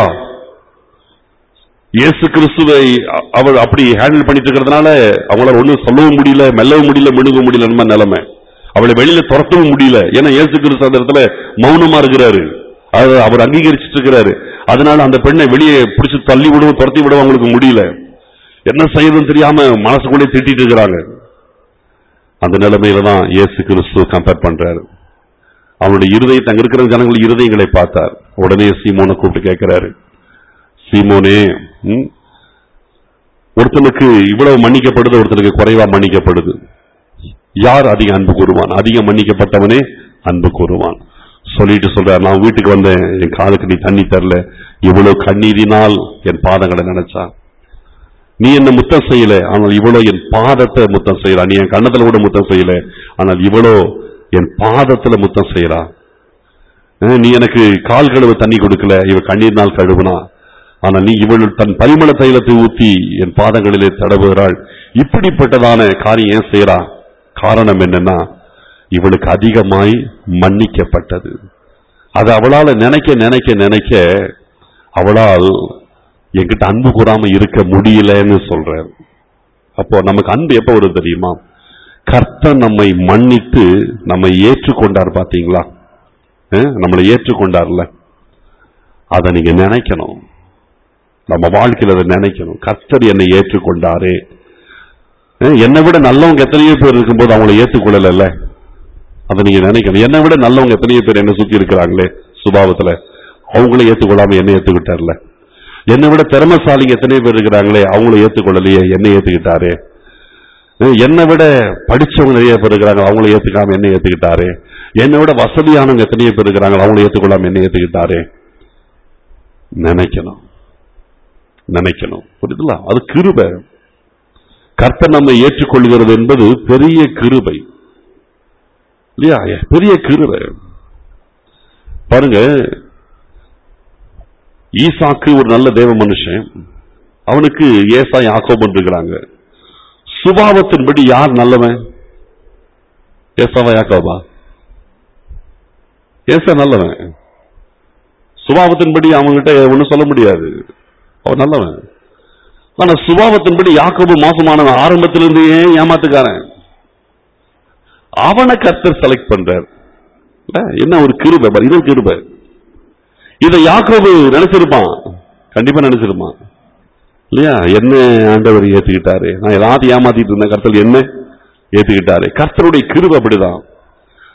இயேசு கிறிஸ்துவை அ- அவள் அப்படி ஹேண்டில் பண்ணிட்டு இருக்கிறதுனால அவங்களால ஒண்ணும் சொல்லவும் முடியல மெல்லவும் முடியல மினுக முடியல நம்ம நிலைமை அவளை வெளியில துரத்தவும் முடியல ஏன்னா இயேசு கிறிஸ்து அந்த இடத்துல மௌனமா இருக்கிறாரு அது அவர் அங்கீகரிச்சிட்டு இருக்கிறாரு அதனால அந்த பெண்ணை வெளியே பிடிச்சு தள்ளி விடவும் துரத்தி விடவும் அவங்களுக்கு முடியல என்ன செய்யறதுன்னு தெரியாம மனசுக்குள்ளே திட்டிட்டு இருக்கிறாங்க அந்த நிலைமையில தான் இயேசு கிறிஸ்து கம்பேர் பண்றாரு அவனுடைய இருதயத்தை அங்க இருக்கிற ஜனங்கள் இருதயங்களை பார்த்தார் உடனே சீமோனை கூப்பிட்டு கேட்கிறாரு சீமோனே ம், ஒருத்தனுக்கு இவ்வளவு மன்னிக்கப்படுது ஒருத்தனுக்கு குறைவா மன்னிக்கப்படுது யார் அதிக அன்பு கூறுவான் அதிகம் மன்னிக்கப்பட்டவனே அன்பு கூறுவான் சொல்லிட்டு சொல்றார் நான் வீட்டுக்கு வந்தேன் என் காலுக்கு நீ தண்ணி தரல இவ்வளவு கண்ணீரினால் என் பாதங்களை நினைச்சா நீ என்ன முத்தம் செய்யல ஆனால் இவ்வளோ என் பாதத்தை முத்தம் செய்யறா நீ என் கண்ணத்துல கூட முத்தம் செய்யல ஆனால் இவ்வளோ என் பாதத்துல முத்தம் செய்யறா அஹ் நீ எனக்கு கால் கழுவ தண்ணி கொடுக்கல இவ கண்ணீர்னால் கழுவுனா ஆனா நீ இவள் தன் பரிமள தைலத்தை ஊத்தி என் பாதங்களிலே தடவுகிறாள் இப்படிப்பட்டதான காரியம் ஏன் செய்யறா காரணம் என்னன்னா இவளுக்கு அதிகமாய் மன்னிக்கப்பட்டது அது அவளால நினைக்க நினைக்க நினைக்க அவளால் என்கிட்ட அன்பு கூறாம இருக்க முடியலன்னு சொல்றார் அப்போ நமக்கு அன்பு எப்ப வரும் தெரியுமா கர்த்தர் நம்மை மன்னித்து நம்மை ஏற்றுக்கொண்டார் பாத்தீங்களா அஹ், நம்மளை ஏற்றுக்கொண்டார்ல அதை நீங்க நினைக்கணும் நம்ம வாழ்க்கையில அதை நினைக்கணும் கர்த்தர் என்னை ஏற்றுக்கொண்டாரே அஹ், என்னை விட நல்லவங்க எத்தனையோ பேர் இருக்கும்போது அவங்கள ஏற்றுக்கொள்ளல அதை நீங்க நினைக்கணும் என்னை விட நல்லவங்க எத்தனையோ பேர் என்ன சுத்தி இருக்கிறாங்களே சுபாவத்துல அவங்கள ஏத்துக்கொள்ளாம என்ன ஏத்துக்கிட்டார்ல என்னை விட திறமைசாலிங்க எத்தனையோ பேர் இருக்கிறாங்களே அவங்கள ஏத்துக்கொள்ளலையே என்ன ஏத்துக்கிட்டாரு அஹ் என்னை விட படிச்சவங்க நிறைய பேர் இருக்கிறாங்க அவங்கள ஏத்துக்காம என்ன ஏத்துக்கிட்டாரு என்னை விட வசதியானவங்க எத்தனையோ பேர் இருக்கிறாங்க அவங்கள ஏத்துக்கொள்ளாம என்ன ஏத்துக்கிட்டாரு நினைக்கணும் நினைக்கணும் புரியுதுங்களா அது கிருபை கர்த்தர் நம்மை ஏற்றுக்கொள்கிறது என்பது பெரிய கிருபை இல்லையா பெரிய கிருபை பாருங்க ஈசாக்கு ஒரு நல்ல தேவ மனுஷன் அவனுக்கு ஏசா யாக்கோபன் இருக்கிறாங்க சுபாவத்தின்படி யார் நல்லவன் ஏசாவா யாக்கோபா ஏசா நல்லவன் சுபாவத்தின்படி அவன்கிட்ட ஒண்ணும் சொல்ல முடியாது அவன் நல்லவன் ஆனா சுபாவத்தின்படி யாக்கோபு மோசமானவன் ஆரம்பத்திலிருந்து ஏன் ஏமாத்துக்காரன் அவனை கர்த்தர் செலக்ட் பண்றார் இல்ல? என்ன ஒரு கிருபை பாரு, இது ஒரு கிருபை இதை யாக்கோபு நினைச்சிருப்பான் கண்டிப்பா நினைச்சிருப்பான் இல்லையா என்ன ஆண்டவர் ஏத்துக்கிட்டாரு நான் எல்லாத்தையும் ஏமாத்திட்டு இருந்தேன் கர்த்தர் என்ன ஏத்துக்கிட்டாரு கர்த்தருடைய கிருபை அப்படிதான்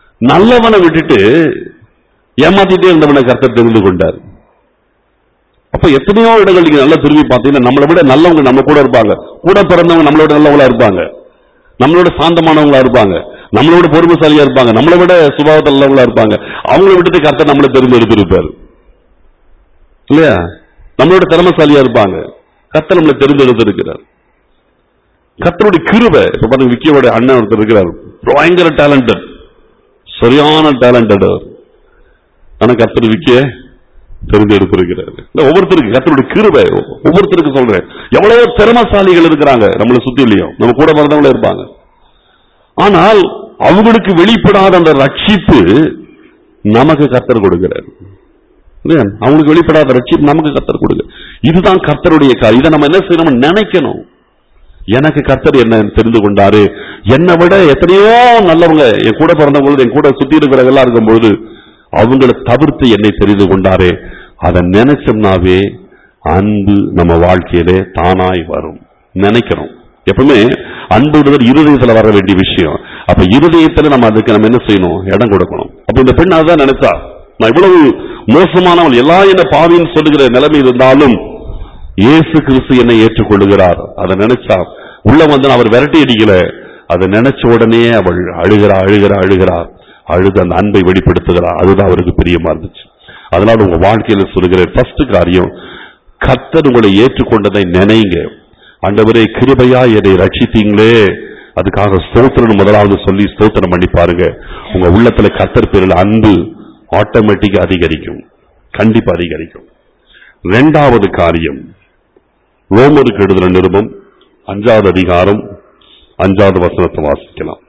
நல்லவனை விட்டுட்டு ஏமாத்திட்டே இருந்தவனை கர்த்தர் தெரிந்து கொண்டார் அப்ப எத்தனையோ இடங்கள் நீங்க நல்லா திரும்பி பார்த்தீங்கன்னா நம்மளை விட நல்லவங்க நம்ம கூட இருப்பாங்க கூட பிறந்தவங்க நம்மளோட நல்லவங்களா இருப்பாங்க நம்மளோட சாந்தமானவங்களா இருப்பாங்க நம்மளோட பொறுமைசாலியா இருப்பாங்க நம்மளை விட சுபாவத்தில் நல்லவங்களா இருப்பாங்க அவங்கள விட்டுட்டு கர்த்தர் நம்மளை தேர்ந்தெடுத்திருப்பாரு இல்லையா நம்மளோட திறமசாலியா இருப்பாங்க கர்த்தர் நம்மளை தேர்ந்தெடுத்திருக்கிறார் கர்த்தருடைய கிருபை இப்ப பாருங்க விக்கியோட அண்ணன் ஒருத்தர் இருக்கிறார் பயங்கர டேலண்டட் சரியான டேலண்டட் அவர் ஆனா கர்த்தர் விக்கிய தெரிந்தெடுத்திருக்கிறார் இல்ல, ஒவ்வொருத்தருக்கு கர்த்தருடைய கிருபை ஒவ்வொருத்தருக்கு சொல்றேன் எவ்வளவோ திறமசாலிகள் இருக்கிறாங்க நம்மளை சுத்தி இல்லையும் நம்ம கூட பிறந்தவங்களே இருப்பாங்க ஆனால் அவங்களுக்கு வெளிப்படாத அந்த ரட்சிப்பு நமக்கு கர்த்தர் கொடுக்கிறார் இல்லையா? அவங்களுக்கு வெளிப்படாத ரட்சிப்பு நமக்கு கர்த்தர் கொடுங்க இதுதான் கர்த்தருடைய காரியம் இதை நம்ம என்ன செய்யணும் நினைக்கணும் எனக்கு கர்த்தர் என்ன தெரிந்து கொண்டாரு என்னை விட எத்தனையோ நல்லவங்க என் கூட பிறந்தவங்க என் கூட சுத்தி இருக்கிறவங்க எல்லாம் இருக்கும்பொழுது அவங்கள தவிர்த்து என்னை தெரிந்து கொண்டாரே அதை நினைச்சோம்னாவே அன்பு நம்ம வாழ்க்கையிலே தானாய் வரும் நினைக்கிறோம் எப்பவுமே அன்புடுதல் இருதயத்துல வர வேண்டிய விஷயம் அப்ப இருதயத்துல நம்ம அதுக்கு நம்ம என்ன செய்யணும் இடம் கொடுக்கணும் அப்ப இந்த பெண் அதான் நினைச்சா நான் இவ்வளவு மோசமானவள் எல்லாம் என்ன பாவின்னு சொல்லுகிற நிலைமை இருந்தாலும் இயேசு கிறிஸ்து என்னை ஏற்றுக்கொள்ளுகிறார் அதை நினைச்சா உள்ள வந்து அவர் விரட்டி அடிக்கல அதை நினைச்ச உடனே அவள் அழுகிறா அழுகிறா அழுகிறார் அழுது அந்த அன்பை வெளிப்படுத்துகிறார் அதுதான் அவருக்கு பிரியமா இருந்துச்சு அதனால உங்க வாழ்க்கையில சொல்லுகிற ஃபர்ஸ்ட் காரியம் கர்த்தர் உங்களை ஏற்றுக்கொண்டதை நினைங்க ஆண்டவரே கிருபையா என்னை ரட்சித்தீங்களே அதுக்காக ஸ்தோத்திரம் முதலாவது சொல்லி ஸ்தோத்திரம் பண்ணி பாருங்க உங்க உள்ளத்துல கர்த்தர் பேரில் அன்பு ஆட்டோமேட்டிக்கா அதிகரிக்கும் கண்டிப்பா அதிகரிக்கும் இரண்டாவது காரியம் ரோமருக்கு எழுதுற நிருபம் அஞ்சாவது அதிகாரம் அஞ்சாவது வசனத்தை வாசிக்கலாம்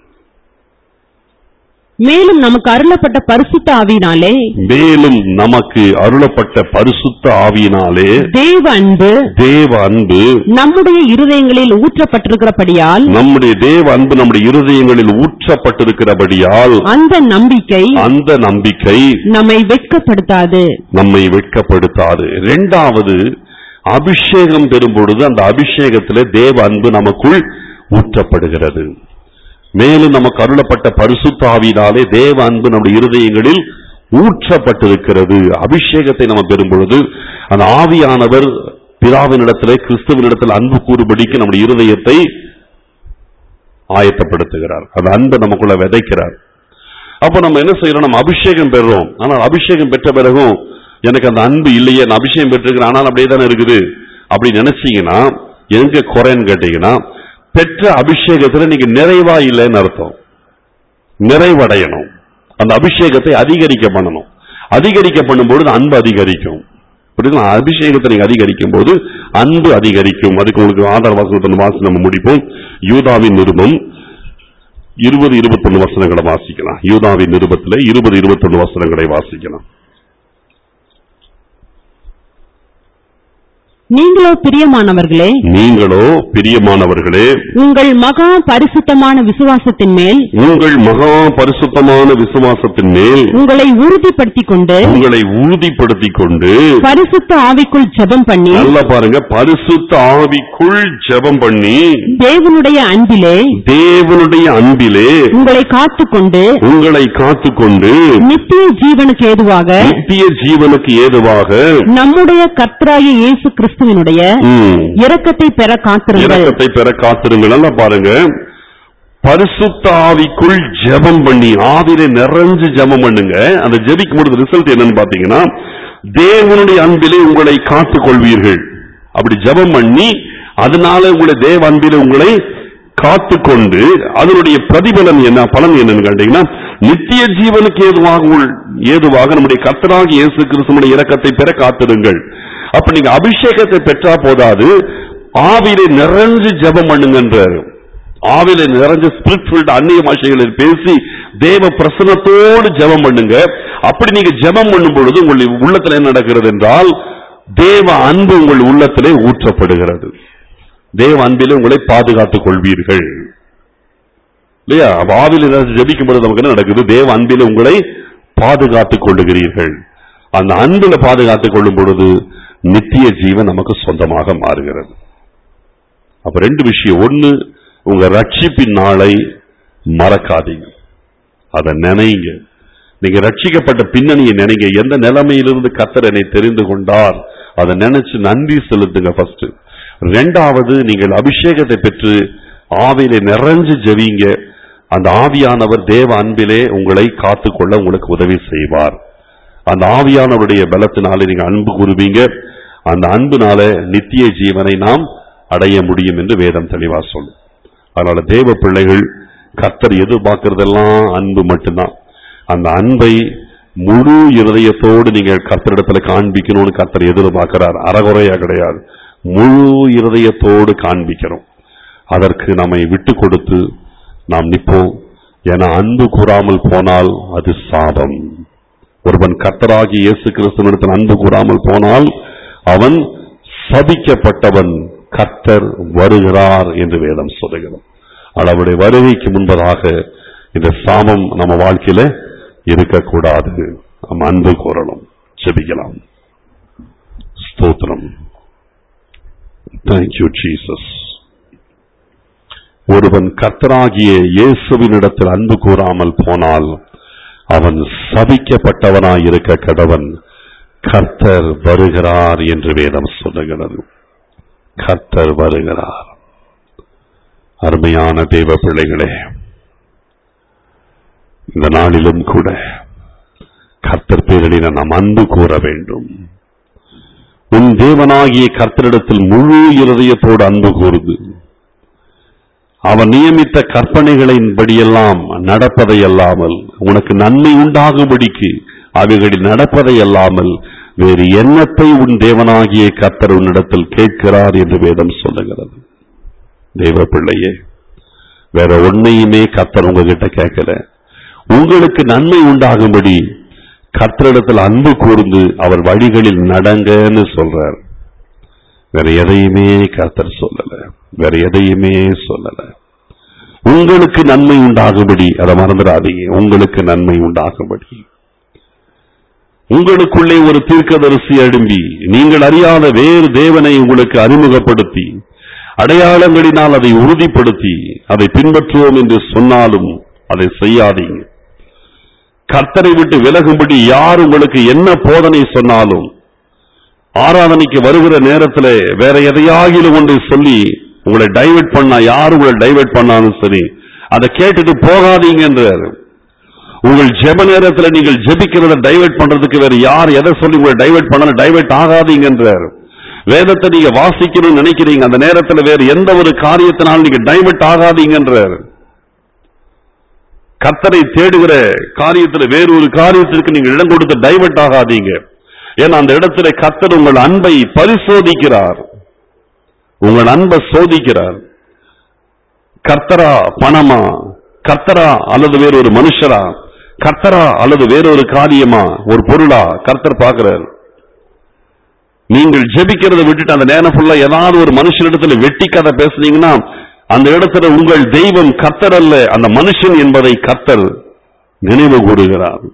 மேலும் நமக்கு அருளப்பட்ட பரிசுத்த ஆவியினாலே மேலும் நமக்கு அருளப்பட்ட பரிசுத்த ஆவியினாலே தேவ அன்பு தேவ அன்பு நம்முடைய இருதயங்களில் ஊற்றப்பட்டிருக்கிறபடியால் நம்முடைய தேவ அன்பு நம்முடைய இருதயங்களில் ஊற்றப்பட்டிருக்கிறபடியால் அந்த நம்பிக்கை அந்த நம்பிக்கை நம்மை வெட்கப்படுத்தாது நம்மை வெட்கப்படுத்தாது இரண்டாவது அபிஷேகம் பெறும் பொழுது அந்த அபிஷேகத்திலே தேவ அன்பு நமக்குள் ஊற்றப்படுகிறது மேலும் நமக்கு அருளப்பட்ட பரிசுத்த ஆவியினாலே தேவ அன்பு நம்முடைய இருதயங்களில் ஊற்றப்பட்டிருக்கிறது அபிஷேகத்தை நம்ம பெறும் பொழுது அந்த ஆவியானவர் பிதாவினிடத்திலே கிறிஸ்துவனிடத்தில் அன்பு கூறுபடிக்கு நம்முடைய இருதயத்தை ஆயத்தப்படுத்துகிறார் அந்த அன்பை நமக்குள்ள விதைக்கிறார் அப்ப நம்ம என்ன செய்யறோம் நம்ம அபிஷேகம் பெறுறோம் ஆனால் அபிஷேகம் பெற்ற பிறகும் எனக்கு அந்த அன்பு இல்லையே நான் அபிஷேகம் பெற்றிருக்கிறேன் ஆனால் அப்படியே தானே இருக்குது அப்படி நினைச்சீங்கன்னா எங்க குறைன்னு கேட்டீங்கன்னா பெற்ற அபிஷேகத்துல நீங்க நிறைவா இல்லைன்னு அர்த்தம் நிறைவடையணும் அந்த அபிஷேகத்தை அதிகரிக்க பண்ணணும் அதிகரிக்க பண்ணும்பொழுது அன்பு அதிகரிக்கும் புரியுதுங்களா அபிஷேகத்தை நீங்க அதிகரிக்கும் போது அன்பு அதிகரிக்கும் அதுக்கு உங்களுக்கு ஆதார வாசனத்தை வாசி நம்ம முடிப்போம் யூதாவின் நிருபம் இருபது இருபத்தொன்னு வசனங்களை வாசிக்கலாம் யூதாவின் நிருபத்திலே இருபது இருபத்தொன்னு வசனங்களை வாசிக்கலாம் நீங்களோ பிரியமானவர்களே நீங்களோ பிரியமானவர்களே உங்கள் மகா பரிசுத்தமான விசுவாசத்தின் மேல் உங்கள் மகா பரிசுத்தமான விசுவாசத்தின் மேல் உங்களை உறுதிப்படுத்திக் கொண்டு உங்களை உறுதிப்படுத்திக் கொண்டு பரிசுத்த ஆவிக்குள் ஜெபம் பண்ணி நல்லா பாருங்க பரிசுத்த ஆவிக்குள் ஜெபம் பண்ணி தேவனுடைய அன்பிலே தேவனுடைய அன்பிலே உங்களை காத்துக்கொண்டு உங்களை காத்துக்கொண்டு நித்திய ஜீவனுக்கு ஏதுவாக நித்திய ஜீவனுக்கு ஏதுவாக நம்முடைய கர்த்தராகிய இயேசு கிறிஸ்துவினுடைய ம், இரக்கத்தை பெற காத்திருங்கள் இரக்கத்தை பெற காத்திருங்கள் நல்லா பாருங்க பரிசுத்த ஆவிக்குள் ஜெபம் பண்ணி ஆவிலே நிறைஞ்சு ஜெபம் பண்ணுங்க அந்த ஜெபிக்கும் பொழுது ரிசல்ட் என்னன்னு பாத்தீங்கன்னா தேவனுடைய அன்பிலே உங்களை காத்துக் கொள்வீர்கள் அப்படி ஜெபம் பண்ணி அதனால உங்களை தேவ அன்பிலே உங்களை காத்துக்கொண்டு அதனுடைய பிரதிபலன் என்ன பலன் என்னன்னு கேட்டீங்கன்னா நித்திய ஜீவனுக்கு ஏதுவாக உள்- ஏதுவாக நம்முடைய கர்த்தராகிய இயேசு கிறிஸ்துவனுடைய இரக்கத்தை பெற காத்திருங்கள் அப்ப நீங்க அபிஷேகத்தை பெற்றா போதாது ஆவியிலே நிறைஞ்சு ஜெபம் பண்ணுங்கன்றாரு ஆவியில நிறைஞ்ச ஸ்பிரிட் ஃபீல்ட் அந்நிய பாஷைகளில் பேசி தேவ பிரசனத்தோடு ஜெபம் பண்ணுங்க அப்படி நீங்க ஜெபம் பண்ணும் பொழுது உங்கள் உள்ளத்துல என்ன நடக்கிறது என்றால் தேவ அன்பு உங்கள் உள்ளத்திலே ஊற்றப்படுகிறது தேவ அன்பிலே உங்களை பாதுகாத்துக் கொள்வீர்கள் இல்லையா அப்ப ஆவியில் ஏதாவது ஜெபிக்கும் பொழுது நமக்கு என்ன நடக்குது தேவ அன்பிலே உங்களை பாதுகாத்துக் கொள்ளுகிறீர்கள் அந்த அன்புல பாதுகாத்துக் கொள்ளும் பொழுது நித்திய ஜீவன் நமக்கு சொந்தமாக மாறுகிறது அப்ப ரெண்டு விஷயம் ஒண்ணு உங்க ரட்சிப்பின் நாளை மறக்காதீங்க அதை நினைங்க நீங்க ரட்சிக்கப்பட்ட பின்னணியை நினைங்க எந்த நிலைமையிலிருந்து கத்தர் என்னை தெரிந்து கொண்டார் அதை நினைச்சு நன்றி செலுத்துங்க ஃபர்ஸ்ட் ரெண்டாவது நீங்கள் அபிஷேகத்தை பெற்று ஆவியிலே நிறைஞ்சு ஜெபிங்க அந்த ஆவியானவர் தேவ அன்பிலே உங்களை காத்துக்கொள்ள உங்களுக்கு உதவி செய்வார் அந்த ஆவியானவருடைய பலத்தினாலே நீங்க அன்பு கூறுவீங்க அந்த அன்புனால நித்திய ஜீவனை நாம் அடைய முடியும் என்று வேதம் தெளிவா சொல்லும் அதனால தேவ பிள்ளைகள் கர்த்தர் எதிர்பார்க்கறதெல்லாம் அன்பு மட்டும்தான் அந்த அன்பை முழு இருதயத்தோடு நீங்க கர்த்தரிடத்துல காண்பிக்கணும்னு கர்த்தர் எதிர்பார்க்கிறார் அறகுறையா கிடையாது முழு இருதயத்தோடு காண்பிக்கிறோம் அதற்கு நம்மை விட்டு கொடுத்து நாம் நிற்போம் என அன்பு கூறாமல் போனால் அது சாபம் ஒருவன் கர்த்தராகி இயேசு கிறிஸ்துவனிடத்தில் அன்பு கூறாமல் போனால் அவன் சபிக்கப்பட்டவன் கர்த்தர் வருகிறார் என்று வேதம் சொல்லுகிறது அவருடைய வருகைக்கு முன்பதாக இந்த சாபம் நம்ம வாழ்க்கையில இருக்கக்கூடாது நம்ம அன்பு கூறணும் செபிக்கலாம் ஸ்தோத்திரம் தேங்க்யூ ஜீசஸ் ஒருவன் கர்த்தராகிய இயேசுவினிடத்தில் அன்பு கூறாமல் போனால் அவன் சபிக்கப்பட்டவனாய் இருக்க கடவன் கர்த்தர் வருகிறார் என்று வேதம் சொல்லுகிறது கர்த்தர் வருகிறார் அருமையான தேவ பிள்ளைகளே இந்த நாளிலும் கூட கர்த்தர் பேரில் நாம் அன்பு கூற வேண்டும் உன் தேவனாகிய கர்த்தரிடத்தில் முழு இருதயத்தோடு அன்பு கூறுது அவன் நியமித்த கற்பனைகளின்படியெல்லாம் நடப்பதை அல்லாமல் உனக்கு நன்மை உண்டாகும்படிக்கு அவைகளில் நடப்பதை அல்லாமல் வேறு எண்ணத்தை உன் தேவனாகிய கர்த்தர் உன்னிடத்தில் கேட்கிறார் என்று வேதம் சொல்லுகிறது தெய்வ பிள்ளையே வேற ஒன்னையுமே கர்த்தர் உங்ககிட்ட கேட்கல உங்களுக்கு நன்மை உண்டாகும்படி கர்த்தரிடத்தில் அன்பு கூர்ந்து அவர் வழிகளில் நடங்கன்னு சொல்றார் வேற எதையுமே கர்த்தர் சொல்லல வேற எதையுமே சொல்லல உங்களுக்கு நன்மை உண்டாகும்படி அதை மறந்துடாதீங்க உங்களுக்கு நன்மை உண்டாகும்படி உங்களுக்குள்ளே ஒரு தீர்க்கதரிசி எழும்பி நீங்கள் அறியாத வேறு தேவனை உங்களுக்கு அறிமுகப்படுத்தி அடையாளங்களினால் அதை உறுதிப்படுத்தி அதை பின்பற்றுவோம் என்று சொன்னாலும் அதை செய்யாதீங்க கர்த்தரை விட்டு விலகும்படி யார் உங்களுக்கு என்ன போதனை சொன்னாலும் ஆராதனைக்கு வருகிற நேரத்துல வேற எதையாகிலும் ஒன்றை சொல்லி உங்களை டைவர்ட் பண்ணா யார் உங்களை டைவர்ட் பண்ணாலும் சரி அதை கேட்டுட்டு போகாதீங்கன்றார் உங்கள் ஜெப நேரத்துல நீங்கள் ஜெபிக்கிறத டைவர்ட் பண்றதுக்கு வேற யார் எதை சொல்லி உங்களை டைவர்ட் பண்ணாலும் டைவர்ட் ஆகாதீங்கன்றார் வேதத்தை நீங்க வாசிக்கணும்னு நினைக்கிறீங்க அந்த நேரத்துல வேற எந்த ஒரு காரியத்தினாலும் நீங்க டைவர்ட் ஆகாதீங்கன்றார் கர்த்தரை தேடுகிற காரியத்துல வேறு ஒரு காரியத்திற்கு நீங்க இடம் கொடுத்து டைவர்ட் ஆகாதீங்க ஏன்னா அந்த இடத்துல கர்த்தர் உங்கள் அன்பை பரிசோதிக்கிறார் உங்கள் அன்பை சோதிக்கிறார் கர்த்தரா பணமா கர்த்தரா அல்லது வேற ஒரு மனுஷரா கர்த்தரா அல்லது வேற ஒரு காரியமா ஒரு பொருளா கர்த்தர் பார்க்கிறார் நீங்கள் ஜெபிக்கிறத விட்டுட்டு அந்த நேரம் ஃபுல்லா ஏதாவது ஒரு மனுஷனிடத்துல வெட்டி கதை பேசுனீங்கன்னா அந்த இடத்துல உங்கள் தெய்வம் கர்த்தர் அல்ல அந்த மனுஷன் என்பதை கர்த்தர் நினைவு கூறுகிறார்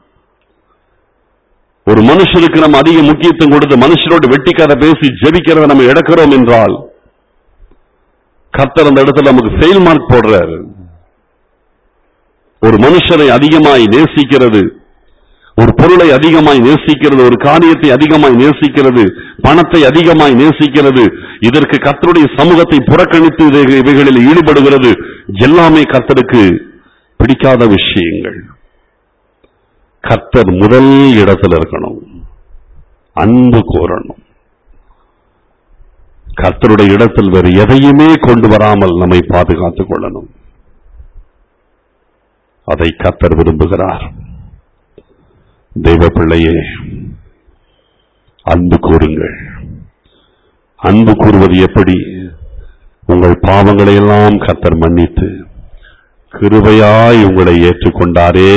ஒரு மனுஷனுக்கு நம்ம அதிக முக்கியத்துவம் கொடுத்து மனுஷனோடு வெட்டி கதை பேசி ஜெபிக்கிறத நம்ம இழக்கிறோம் என்றால் கர்த்தர் அந்த இடத்துல நமக்கு ஃபெயில் மார்க் போடுறாரு ஒரு மனுஷனை அதிகமாய் நேசிக்கிறது ஒரு பொருளை அதிகமாய் நேசிக்கிறது ஒரு காரியத்தை அதிகமாய் நேசிக்கிறது பணத்தை அதிகமாய் நேசிக்கிறது இதற்கு கர்த்தருடைய சமூகத்தை புறக்கணித்து இதை- இவைகளில் ஈடுபடுகிறது எல்லாமே கர்த்தருக்கு பிடிக்காத விஷயங்கள் கர்த்தர் முதல் இடத்துல இருக்கணும் அன்பு கோரணும் கர்த்தருடைய இடத்தில் வேறு எதையுமே கொண்டு வராமல் நம்மை பாதுகாத்துக் கொள்ளணும் அதை கர்த்தர் விரும்புகிறார் தெய்வ பிள்ளையே அன்பு கூறுங்கள் அன்பு கூறுவது எப்படி உங்கள் பாவங்களை எல்லாம் கர்த்தர் மன்னித்து கிருபையாய் உங்களை ஏற்றுக்கொண்டாரே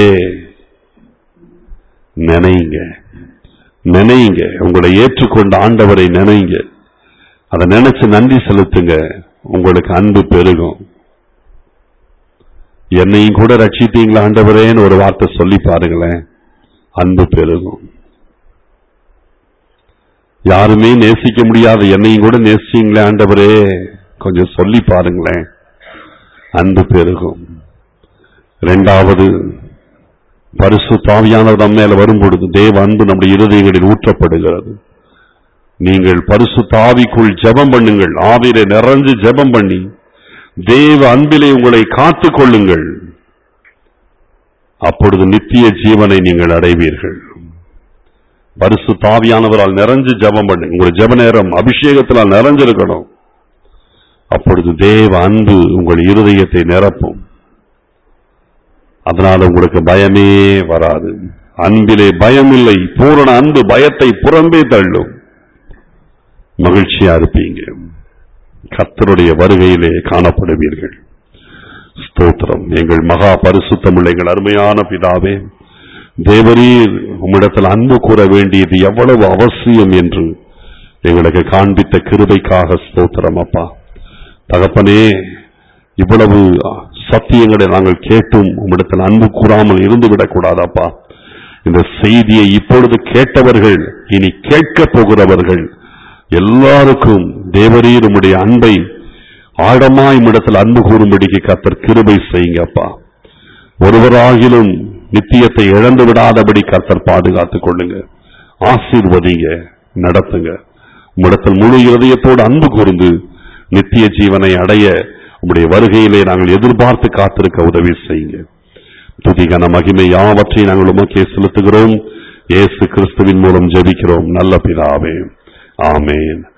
நினைங்க நினைங்க உங்களை ஏற்றுக்கொண்ட ஆண்டவரை நினைங்க அதை நினைச்சு நன்றி செலுத்துங்க உங்களுக்கு அன்பு பெருகும் என்னையும் கூட ரட்சித்தீங்களா ஆண்டவரேன்னு ஒரு வார்த்தை சொல்லி பாருங்களேன் அன்பு பெருகும் யாருமே நேசிக்க முடியாத என்னையும் கூட நேசிச்சீங்களே ஆண்டவரே கொஞ்சம் சொல்லி பாருங்களேன் அன்பு பெருகும் இரண்டாவது பரிசு தாவியானவர் நம்ம மேல வரும்பொழுது தேவ அன்பு நம்முடைய இருதயங்களில் ஊற்றப்படுகிறது நீங்கள் பரிசுத்த ஆவிக்குள் ஜெபம் பண்ணுங்கள் ஆவியிலே நிறைஞ்சு ஜெபம் பண்ணி தேவ அன்பிலே உங்களை காத்துக் கொள்ளுங்கள் அப்பொழுது நித்திய ஜீவனை நீங்கள் அடைவீர்கள் பரிசு தாவியானவரால் நிறைஞ்சு ஜெபம் பண்ணுங்க உங்க ஜெப நேரம் அபிஷேகத்தினால் நிறைஞ்சிருக்கணும் அப்பொழுது தேவ அன்பு உங்கள் இருதயத்தை நிரப்பும் அதனால உங்களுக்கு பயமே வராது அன்பிலே பயம் இல்லை பூரண அன்பு பயத்தை புறம்பே தள்ளும் மகிழ்ச்சியா இருப்பீங்க கர்த்தருடைய வருகையிலே காணப்படுவீர்கள் ஸ்தோத்திரம் எங்கள் மகா பரிசுத்தமுள்ள எங்கள் அருமையான பிதாவே தேவரீர் உம்மிடத்தில் அன்பு கூற வேண்டியது எவ்வளவு அவசியம் என்று எங்களுக்கு காண்பித்த கிருபைக்காக ஸ்தோத்திரம் அப்பா தகப்பனே இவ்வளவு சத்தியங்களை நாங்கள் கேட்டும் உம்மிடத்தில் அன்பு கூறாமல் இருந்து விடக்கூடாதப்பா இந்த செய்தியை இப்பொழுது கேட்டவர்கள் இனி கேட்கப் போகிறவர்கள் எல்லாருக்கும் தேவரீர் உம்முடைய அன்பை ஆழமாய் உம்மிடத்தில் அன்பு கூறும்படிக்கு கர்த்தர் கிருபை செய்யுங்கப்பா ஒருவராகிலும் நித்தியத்தை இழந்து விடாதபடி கர்த்தர் பாதுகாத்துக் கொள்ளுங்க ஆசீர்வதிங்க நடத்துங்க உம்மிடத்தில் முழு இருதயத்தோடு அன்பு கூர்ந்து நித்திய ஜீவனை அடைய உம்முடைய வருகையிலே நாங்கள் எதிர்பார்த்து காத்திருக்க உதவி செய்யுங்க துதிகன மகிமை யாவற்றை நாங்கள் உமக்கே செலுத்துகிறோம் இயேசு கிறிஸ்துவின் மூலம் ஜெபிக்கிறோம் நல்ல பிதாவே ஆமென்